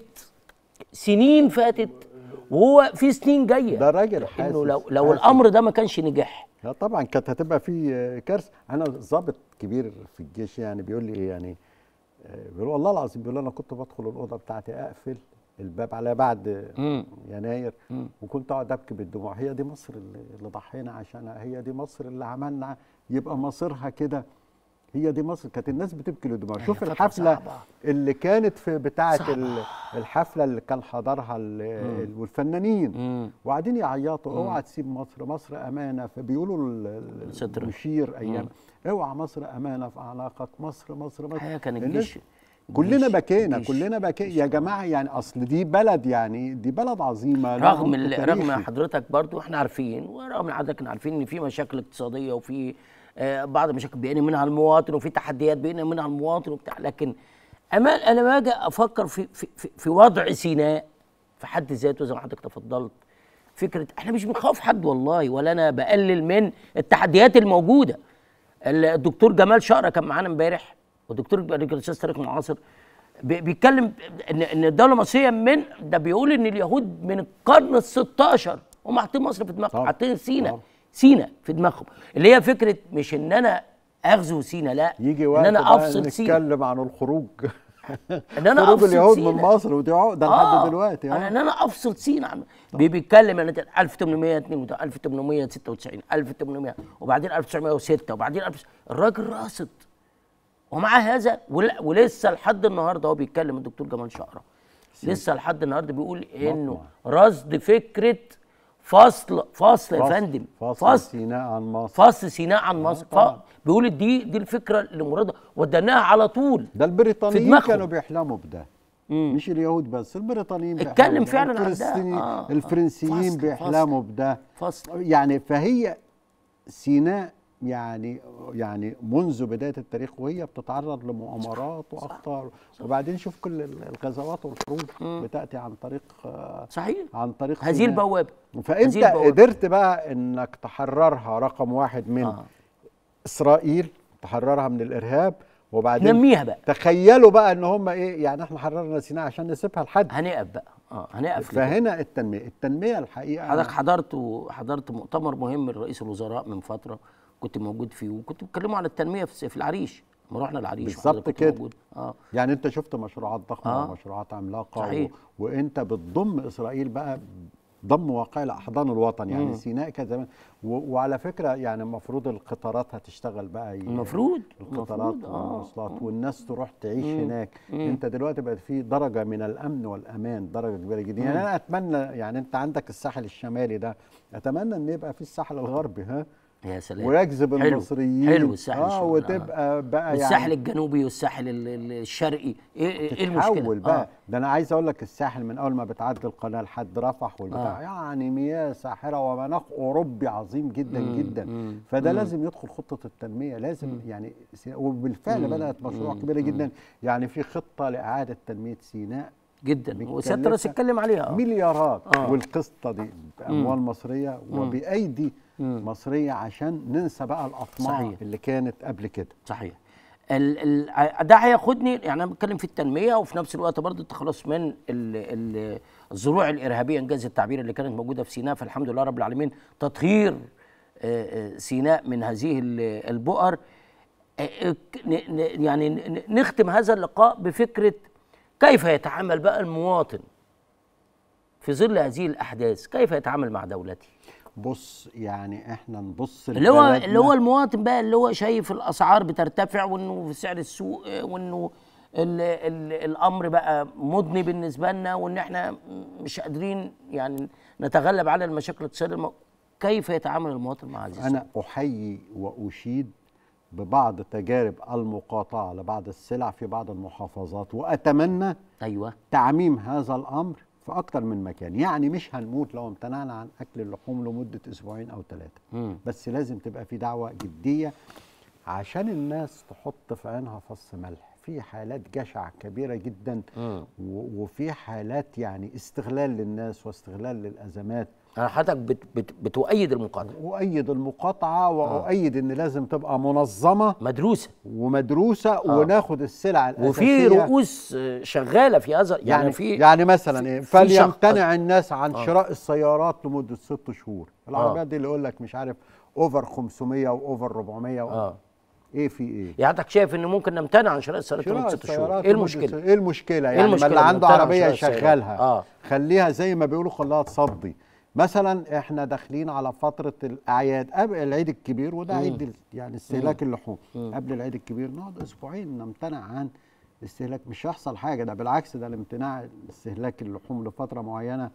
S1: سنين فاتت وهو في سنين جايه
S2: ده راجل حاسس
S1: انه لو لو
S2: حاسس.
S1: الامر ده ما كانش نجح
S2: لا طبعا كانت هتبقى في كارثه انا ضابط كبير في الجيش يعني بيقول لي ايه يعني آه، بيقول والله العظيم بيقول انا كنت بدخل الاوضه بتاعتي اقفل الباب على بعد
S1: مم.
S2: يناير وكنت اقعد ابكي بالدموع هي دي مصر اللي اللي ضحينا عشانها هي دي مصر اللي عملنا يبقى مصيرها كده هي دي مصر كانت الناس بتبكي للدموع شوف
S1: فترة
S2: الحفله
S1: صعبة.
S2: اللي كانت في بتاعه
S1: صعبة.
S2: ال- الحفله اللي كان حضرها ال- ال- والفنانين
S1: مم.
S2: وقاعدين يعيطوا اوعى تسيب مصر مصر امانه فبيقولوا ال- ال-
S1: ستر.
S2: المشير ايام اوعى مصر امانه في اعناقك مصر مصر مصر
S1: الحقيقه كان
S2: الناس-
S1: الجيش
S2: كلنا
S1: الجيش-
S2: بكينا
S1: الجيش-
S2: كلنا بكينا يا جماعه يعني اصل دي بلد يعني دي بلد عظيمه لها
S1: رغم
S2: عمق
S1: ال- رغم
S2: تاريخي.
S1: حضرتك برضو احنا عارفين ورغم حضرتك احنا عارفين ان في مشاكل اقتصاديه وفي آه، بعض المشاكل بيعاني منها المواطن وفي تحديات بيعاني منها المواطن وبتاع لكن امان انا ما اجي افكر في في في, في وضع سيناء في حد ذاته زي ما حضرتك تفضلت فكره احنا مش بنخاف حد والله ولا انا بقلل من التحديات الموجوده الدكتور جمال شقره كان معانا امبارح والدكتور الاستاذ تاريخ معاصر بي- بيتكلم ان ان الدوله المصريه من ده بيقول ان اليهود من القرن ال 16 هم حاطين مصر في دماغهم
S2: طبعا.
S1: حاطين سينا
S2: طبعا.
S1: سينا في دماغهم اللي هي فكره مش ان انا اغزو سينا لا
S2: يجي وقت
S1: ان انا
S2: بقى
S1: افصل سينا
S2: نتكلم عن الخروج
S1: ان انا
S2: خروج
S1: افصل
S2: اليهود
S1: سينا
S2: من مصر ودي عقده لحد دلوقتي
S1: انا
S2: اه
S1: ان انا افصل سينا عن بي- بيتكلم ان 1892 1896 1800 وبعدين 1906 وبعدين 1000 الراجل راصد ومع هذا ول- ولسه لحد النهارده هو بيتكلم الدكتور جمال شقره لسه لحد النهارده بيقول انه رصد فكره فصل فصل يا فندم
S2: فاصل
S1: فصل
S2: سيناء عن مصر
S1: فصل سيناء عن مصر ف-
S2: طبعا.
S1: بيقول دي دي الفكره اللي مرادة ودناها على طول
S2: ده
S1: في
S2: البريطانيين
S1: دماغهم.
S2: كانوا بيحلموا بده مش اليهود بس البريطانيين بيحلموا
S1: اتكلم
S2: بده.
S1: فعلا عن ده.
S2: الفلسطيني-
S1: آه، آه.
S2: الفرنسيين
S1: فصل،
S2: بيحلموا بده
S1: فصل
S2: يعني فهي سيناء يعني يعني منذ بدايه التاريخ وهي بتتعرض لمؤامرات واخطار وبعدين شوف كل الغزوات والحروب بتاتي عن طريق آه،
S1: صحيح
S2: عن طريق
S1: هذه
S2: سيناء.
S1: البوابه
S2: فانت
S1: هذه البوابة.
S2: قدرت بقى انك تحررها رقم واحد من
S1: آه.
S2: اسرائيل تحررها من الارهاب وبعدين
S1: نميها بقى
S2: تخيلوا بقى ان هم ايه يعني احنا حررنا سيناء عشان نسيبها لحد
S1: هنقف بقى اه هنقف لكده.
S2: فهنا التنميه التنميه الحقيقه
S1: حضرتك حضرت حضرت مؤتمر مهم لرئيس الوزراء من فتره كنت موجود فيه وكنت بتكلموا عن التنميه في في العريش لما رحنا العريش
S2: بالظبط
S1: وحضرتك كنت
S2: كده.
S1: موجود. اه
S2: يعني انت شفت مشروعات ضخمه
S1: آه.
S2: ومشروعات عملاقه
S1: صحيح.
S2: و... وانت بتضم اسرائيل بقى ضم واقعي لاحضان الوطن يعني سيناء كان زمان و... وعلى فكره يعني المفروض القطارات هتشتغل بقى ي...
S1: المفروض
S2: القطارات
S1: المفروض اه
S2: والمواصلات والناس تروح تعيش هناك انت دلوقتي بقت في درجه من الامن والامان درجه كبيره جدا يعني انا اتمنى يعني انت عندك الساحل الشمالي ده اتمنى ان يبقى في الساحل الغربي ها
S1: يا سلام
S2: ويجذب
S1: حلو.
S2: المصريين
S1: حلو الساحل
S2: اه
S1: الشمالي.
S2: وتبقى بقى
S1: الساحل
S2: يعني
S1: الجنوبي والساحل ال- ال- الشرقي ايه ايه إيه المشكله
S2: تتحول بقى
S1: آه.
S2: ده انا عايز اقول لك الساحل من اول ما بتعدي القناه لحد رفح والبتاع
S1: آه.
S2: يعني مياه ساحره ومناخ اوروبي عظيم جدا جدا فده لازم يدخل خطه التنميه لازم يعني سي- وبالفعل بدات مشروع كبير جدا يعني في خطه لاعاده تنميه سيناء
S1: جدا وسياده الرئيس
S2: بيكلفها
S1: اتكلم عليها آه.
S2: مليارات
S1: آه.
S2: والقصه دي باموال مصريه وبايدي مصريه عشان ننسى بقى الاطماع
S1: صحيح.
S2: اللي كانت قبل كده
S1: صحيح ال ال ده هياخدني يعني انا بتكلم في التنميه وفي نفس الوقت برضه التخلص من ال ال الزروع الارهابيه انجاز التعبير اللي كانت موجوده في سيناء فالحمد لله رب العالمين تطهير آه، آه، سيناء من هذه ال- البؤر آه، آه، ن- ن- يعني ن- نختم هذا اللقاء بفكره كيف يتعامل بقى المواطن في ظل هذه الاحداث كيف يتعامل مع دولته
S2: بص يعني احنا نبص
S1: اللي هو
S2: لبلدنا.
S1: اللي هو المواطن بقى اللي هو شايف الاسعار بترتفع وانه في سعر السوق آه، وانه ال ال الامر بقى مضني بالنسبه لنا وان احنا مش قادرين يعني نتغلب على المشاكل الاقتصاديه الم... كيف يتعامل المواطن مع هذه الظروف؟
S2: انا احيي واشيد ببعض تجارب المقاطعه لبعض السلع في بعض المحافظات واتمنى
S1: ايوه
S2: تعميم هذا الامر في اكتر من مكان يعني مش هنموت لو امتنعنا عن اكل اللحوم لمده اسبوعين او ثلاثه
S1: مم.
S2: بس لازم تبقى في دعوه جديه عشان الناس تحط في عينها فص ملح في حالات جشع كبيره جدا
S1: مم.
S2: و- وفي حالات يعني استغلال للناس واستغلال للازمات
S1: انا حضرتك بت بت بتؤيد المقاطعه
S2: اؤيد المقاطعه واؤيد ان لازم تبقى منظمه
S1: مدروسه
S2: ومدروسه وناخد السلع الاساسيه
S1: وفي رؤوس آه، شغاله في هذا يعني,
S2: يعني
S1: في
S2: يعني مثلا ايه
S1: في شق-
S2: فليمتنع الناس عن شراء السيارات لمده ست شهور العربيات
S1: آه.
S2: دي اللي يقول لك مش عارف اوفر 500 واوفر 400 و...
S1: اه
S2: ايه في ايه
S1: يعني حضرتك شايف ان ممكن نمتنع عن شراء السيارات لمده ست شهور ايه
S2: لمدة
S1: المشكله؟
S2: ست- ايه المشكله يعني
S1: المشكلة
S2: ما اللي عنده
S1: نمتنع عن
S2: عربيه
S1: شراء السيارات؟
S2: يشغلها
S1: آه.
S2: خليها زي ما بيقولوا خليها تصدي مثلا احنا داخلين على فتره الاعياد قبل العيد الكبير وده عيد ال- يعني استهلاك اللحوم قبل العيد الكبير نقعد اسبوعين نمتنع عن استهلاك مش هيحصل حاجه ده بالعكس ده الامتناع استهلاك اللحوم لفتره معينه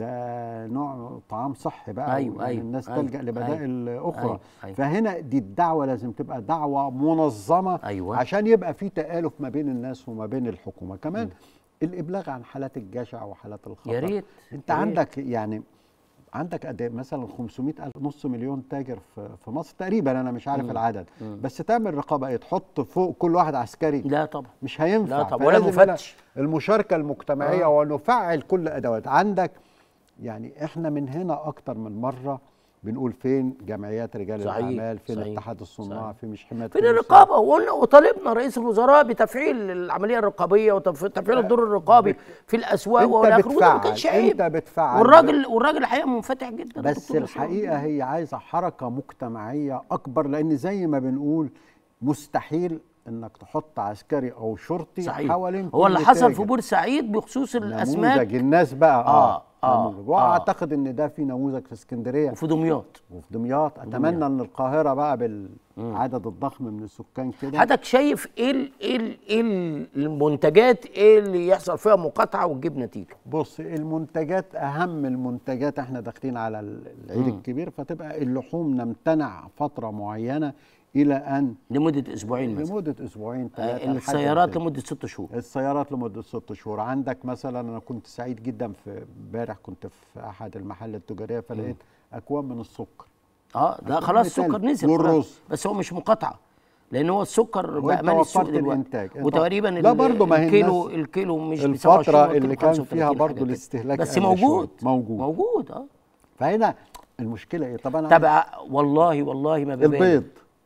S2: ده نوع طعام صحي بقى
S1: أيوة،
S2: يعني
S1: أيوة،
S2: الناس
S1: أيوة،
S2: تلجا لبدائل اخرى
S1: أيوة، أيوة.
S2: فهنا دي الدعوه لازم تبقى دعوه منظمه
S1: أيوة.
S2: عشان يبقى في تآلف ما بين الناس وما بين الحكومه كمان الابلاغ عن حالات الجشع وحالات الخطر
S1: يا ريت،
S2: انت
S1: يا ريت.
S2: عندك يعني عندك قد إيه؟ مثلا 500 ألف نص مليون تاجر في في مصر تقريبا انا مش عارف العدد بس تعمل رقابه ايه تحط فوق كل واحد عسكري
S1: لا طبعا
S2: مش هينفع
S1: لا طبعا، ولا
S2: فلازم هنا
S1: مفتش.
S2: المشاركه المجتمعيه
S1: آه.
S2: ونفعل كل ادوات عندك يعني احنا من هنا اكتر من مره بنقول فين جمعيات رجال
S1: صحيح،
S2: الاعمال فين
S1: صحيح،
S2: اتحاد الصناع
S1: صحيح.
S2: في مش حمايه
S1: فين
S2: المساهمة.
S1: الرقابه وقلنا وطالبنا رئيس الوزراء بتفعيل العمليه الرقابيه وتفعيل الدور الرقابي في الاسواق
S2: انت
S1: والى اخره وده ما
S2: بتفعل،
S1: كانش عيب
S2: انت بتفعل.
S1: والراجل والراجل الحقيقه منفتح جدا
S2: بس
S1: الدكتور مصطفى.
S2: الحقيقه هي عايزه حركه مجتمعيه اكبر لان زي ما بنقول مستحيل انك تحط عسكري او شرطي
S1: صحيح
S2: حوالين
S1: هو
S2: كل
S1: اللي حصل
S2: تاجر.
S1: في بورسعيد بخصوص
S2: نموذج
S1: الاسماك
S2: الناس بقى اه,
S1: آه، آه،
S2: نموذج.
S1: آه.
S2: واعتقد ان ده في نموذج في اسكندريه
S1: وفي دمياط
S2: وفي دمياط اتمنى ان القاهره بقى بالعدد الضخم من السكان كده
S1: حضرتك شايف ايه ال ايه ال ايه المنتجات ايه اللي يحصل فيها مقاطعه وتجيب نتيجه
S2: بص المنتجات اهم المنتجات احنا داخلين على العيد الكبير فتبقى اللحوم نمتنع فتره معينه الى ان
S1: لمده اسبوعين مثلا
S2: لمده اسبوعين ثلاثه
S1: آه السيارات لمده ست شهور
S2: السيارات لمده ست شهور عندك مثلا انا كنت سعيد جدا في امبارح كنت في احد المحل التجاريه فلقيت اكواب من السكر
S1: اه ده
S2: أكيد
S1: خلاص
S2: مثال.
S1: السكر نزل
S2: والرز.
S1: خلاص. بس هو مش مقاطعه لان هو السكر
S2: وأنت
S1: بقى مالي السوق
S2: وفرت
S1: دلوقتي
S2: الإنتاج. أنت-
S1: وتقريبا
S2: لا
S1: ال-
S2: برضه ما هي
S1: الكيلو
S2: الناس-
S1: الكيلو مش ب
S2: الفترة
S1: 27
S2: اللي
S1: وكيلو
S2: كان
S1: 35
S2: فيها
S1: حاجة
S2: برضه
S1: كده.
S2: الاستهلاك
S1: بس
S2: أقل
S1: موجود
S2: شوية. موجود.
S1: موجود اه
S2: فهنا المشكله ايه طب انا
S1: طب ع- والله والله ما ببالغ
S2: البيض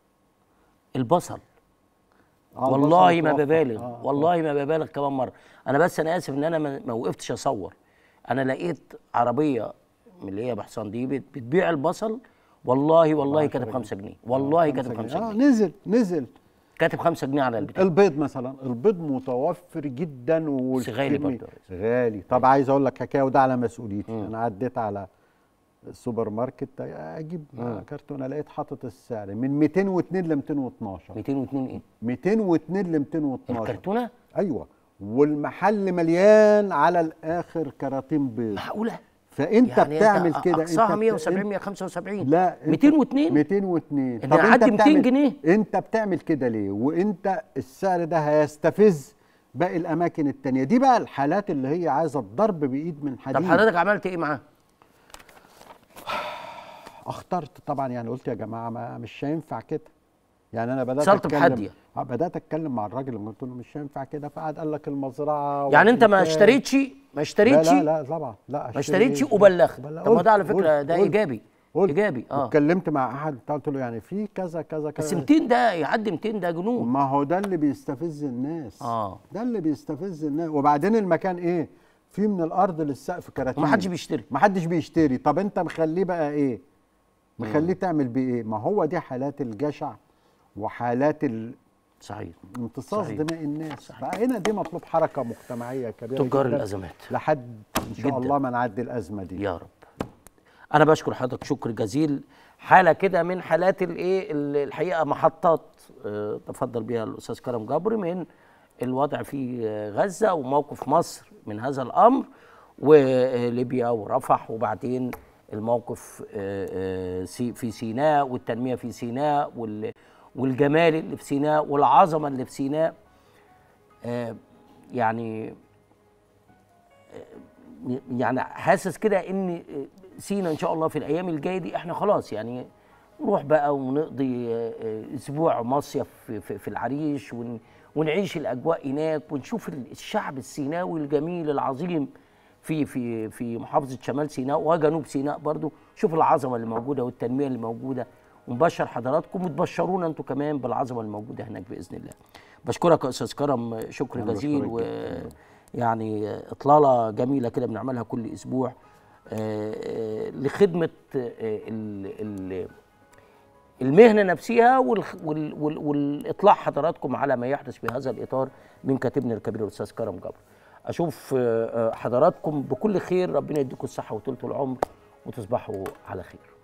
S1: البصل
S2: آه،
S1: والله
S2: البصل
S1: ما
S2: اتوفر.
S1: ببالغ
S2: آه،
S1: والله ما ببالغ كمان مره انا بس انا اسف ان انا ما ما وقفتش اصور انا لقيت عربيه من اللي هي بحصان دي بت- بتبيع البصل والله والله كاتب 5 جنيه والله كاتب 5
S2: آه
S1: جنيه
S2: نزل نزل
S1: كاتب 5 جنيه على البتاع
S2: البيض مثلا البيض متوفر جدا
S1: بس غالي
S2: والكمية-
S1: برضه يا ريس.
S2: غالي طب عايز اقول لك حكايه وده على مسؤوليتي انا عديت على السوبر ماركت اجيب كرتونه لقيت حاطط السعر من 202 ل 212
S1: 202 ايه
S2: 202 ل 212
S1: الكرتونه
S2: ايوه والمحل مليان على الاخر كراتين بيض
S1: معقوله
S2: فانت
S1: يعني
S2: بتعمل
S1: أنت
S2: كده
S1: اقصاها
S2: انت
S1: 170
S2: بت-
S1: 175
S2: لا أنت-
S1: 202
S2: 202
S1: إن يعدي 200
S2: بتعمل-
S1: جنيه.
S2: انت بتعمل كده ليه وانت السعر ده هيستفز باقي الاماكن التانية دي بقى الحالات اللي هي عايزه الضرب بايد من حديد
S1: طب حضرتك عملت ايه معاه
S2: اخترت طبعا يعني قلت يا جماعه ما مش هينفع كده يعني انا بدات
S1: اتصلت
S2: اتكلم
S1: بحد يعني.
S2: آه، بدات اتكلم مع الراجل اللي قلت له مش هينفع كده فقعد قال لك المزرعه
S1: يعني انت ما
S2: والإنتاج.
S1: اشتريتش ما
S2: لا
S1: اشتريتش
S2: لا لا طبعا لا
S1: ما اشتريتش وبلغت طب ما ده على فكره ده ايجابي ايجابي اه
S2: اتكلمت مع احد بتاع قلت له يعني في كذا كذا كذا
S1: بس 200 ده يعدي 200 ده جنون
S2: ما هو ده اللي بيستفز الناس
S1: آه.
S2: ده اللي بيستفز الناس وبعدين المكان ايه في من الارض للسقف كراتين
S1: ومحدش بيشتري.
S2: ما حدش بيشتري طب انت مخليه بقى ايه مخليه تعمل بيه ايه ما هو دي حالات الجشع وحالات ال-
S1: صحيح
S2: امتصاص
S1: صحيح.
S2: دماء الناس فهنا دي مطلوب حركه مجتمعيه كبيره
S1: تجار
S2: جداً
S1: الأزمات.
S2: لحد ان شاء
S1: جداً.
S2: الله ما نعدي الازمه دي
S1: يا رب انا بشكر حضرتك شكر جزيل حاله كده من حالات الايه ال- الحقيقه محطات آه، تفضل بها الاستاذ كرم جبر من الوضع في غزه وموقف مصر من هذا الامر وليبيا ورفح وبعدين الموقف آه، آه، سي- في سيناء والتنميه في سيناء وال- والجمال اللي في سيناء والعظمه اللي في سيناء آه، يعني يعني حاسس كده ان سينا ان شاء الله في الايام الجايه دي احنا خلاص يعني نروح بقى ونقضي اسبوع مصيف في, في, في العريش ون ونعيش الاجواء هناك ونشوف الشعب السيناوي الجميل العظيم في في في محافظه شمال سيناء وجنوب سيناء برضو شوف العظمه اللي موجوده والتنميه اللي موجوده ونبشر حضراتكم وتبشرونا انتم كمان بالعظمه الموجوده هناك باذن الله. بشكرك يا استاذ كرم شكر
S2: أنا
S1: جزيل
S2: بشكرك
S1: و
S2: جداً.
S1: يعني اطلاله جميله كده بنعملها كل اسبوع آه، آه، لخدمه آه، ال- ال- المهنه نفسها والخ- وال- وال- والاطلاع حضراتكم على ما يحدث في هذا الاطار من كاتبنا الكبير الاستاذ كرم جبر اشوف آه، آه، حضراتكم بكل خير ربنا يديكم الصحه وطولة العمر وتصبحوا على خير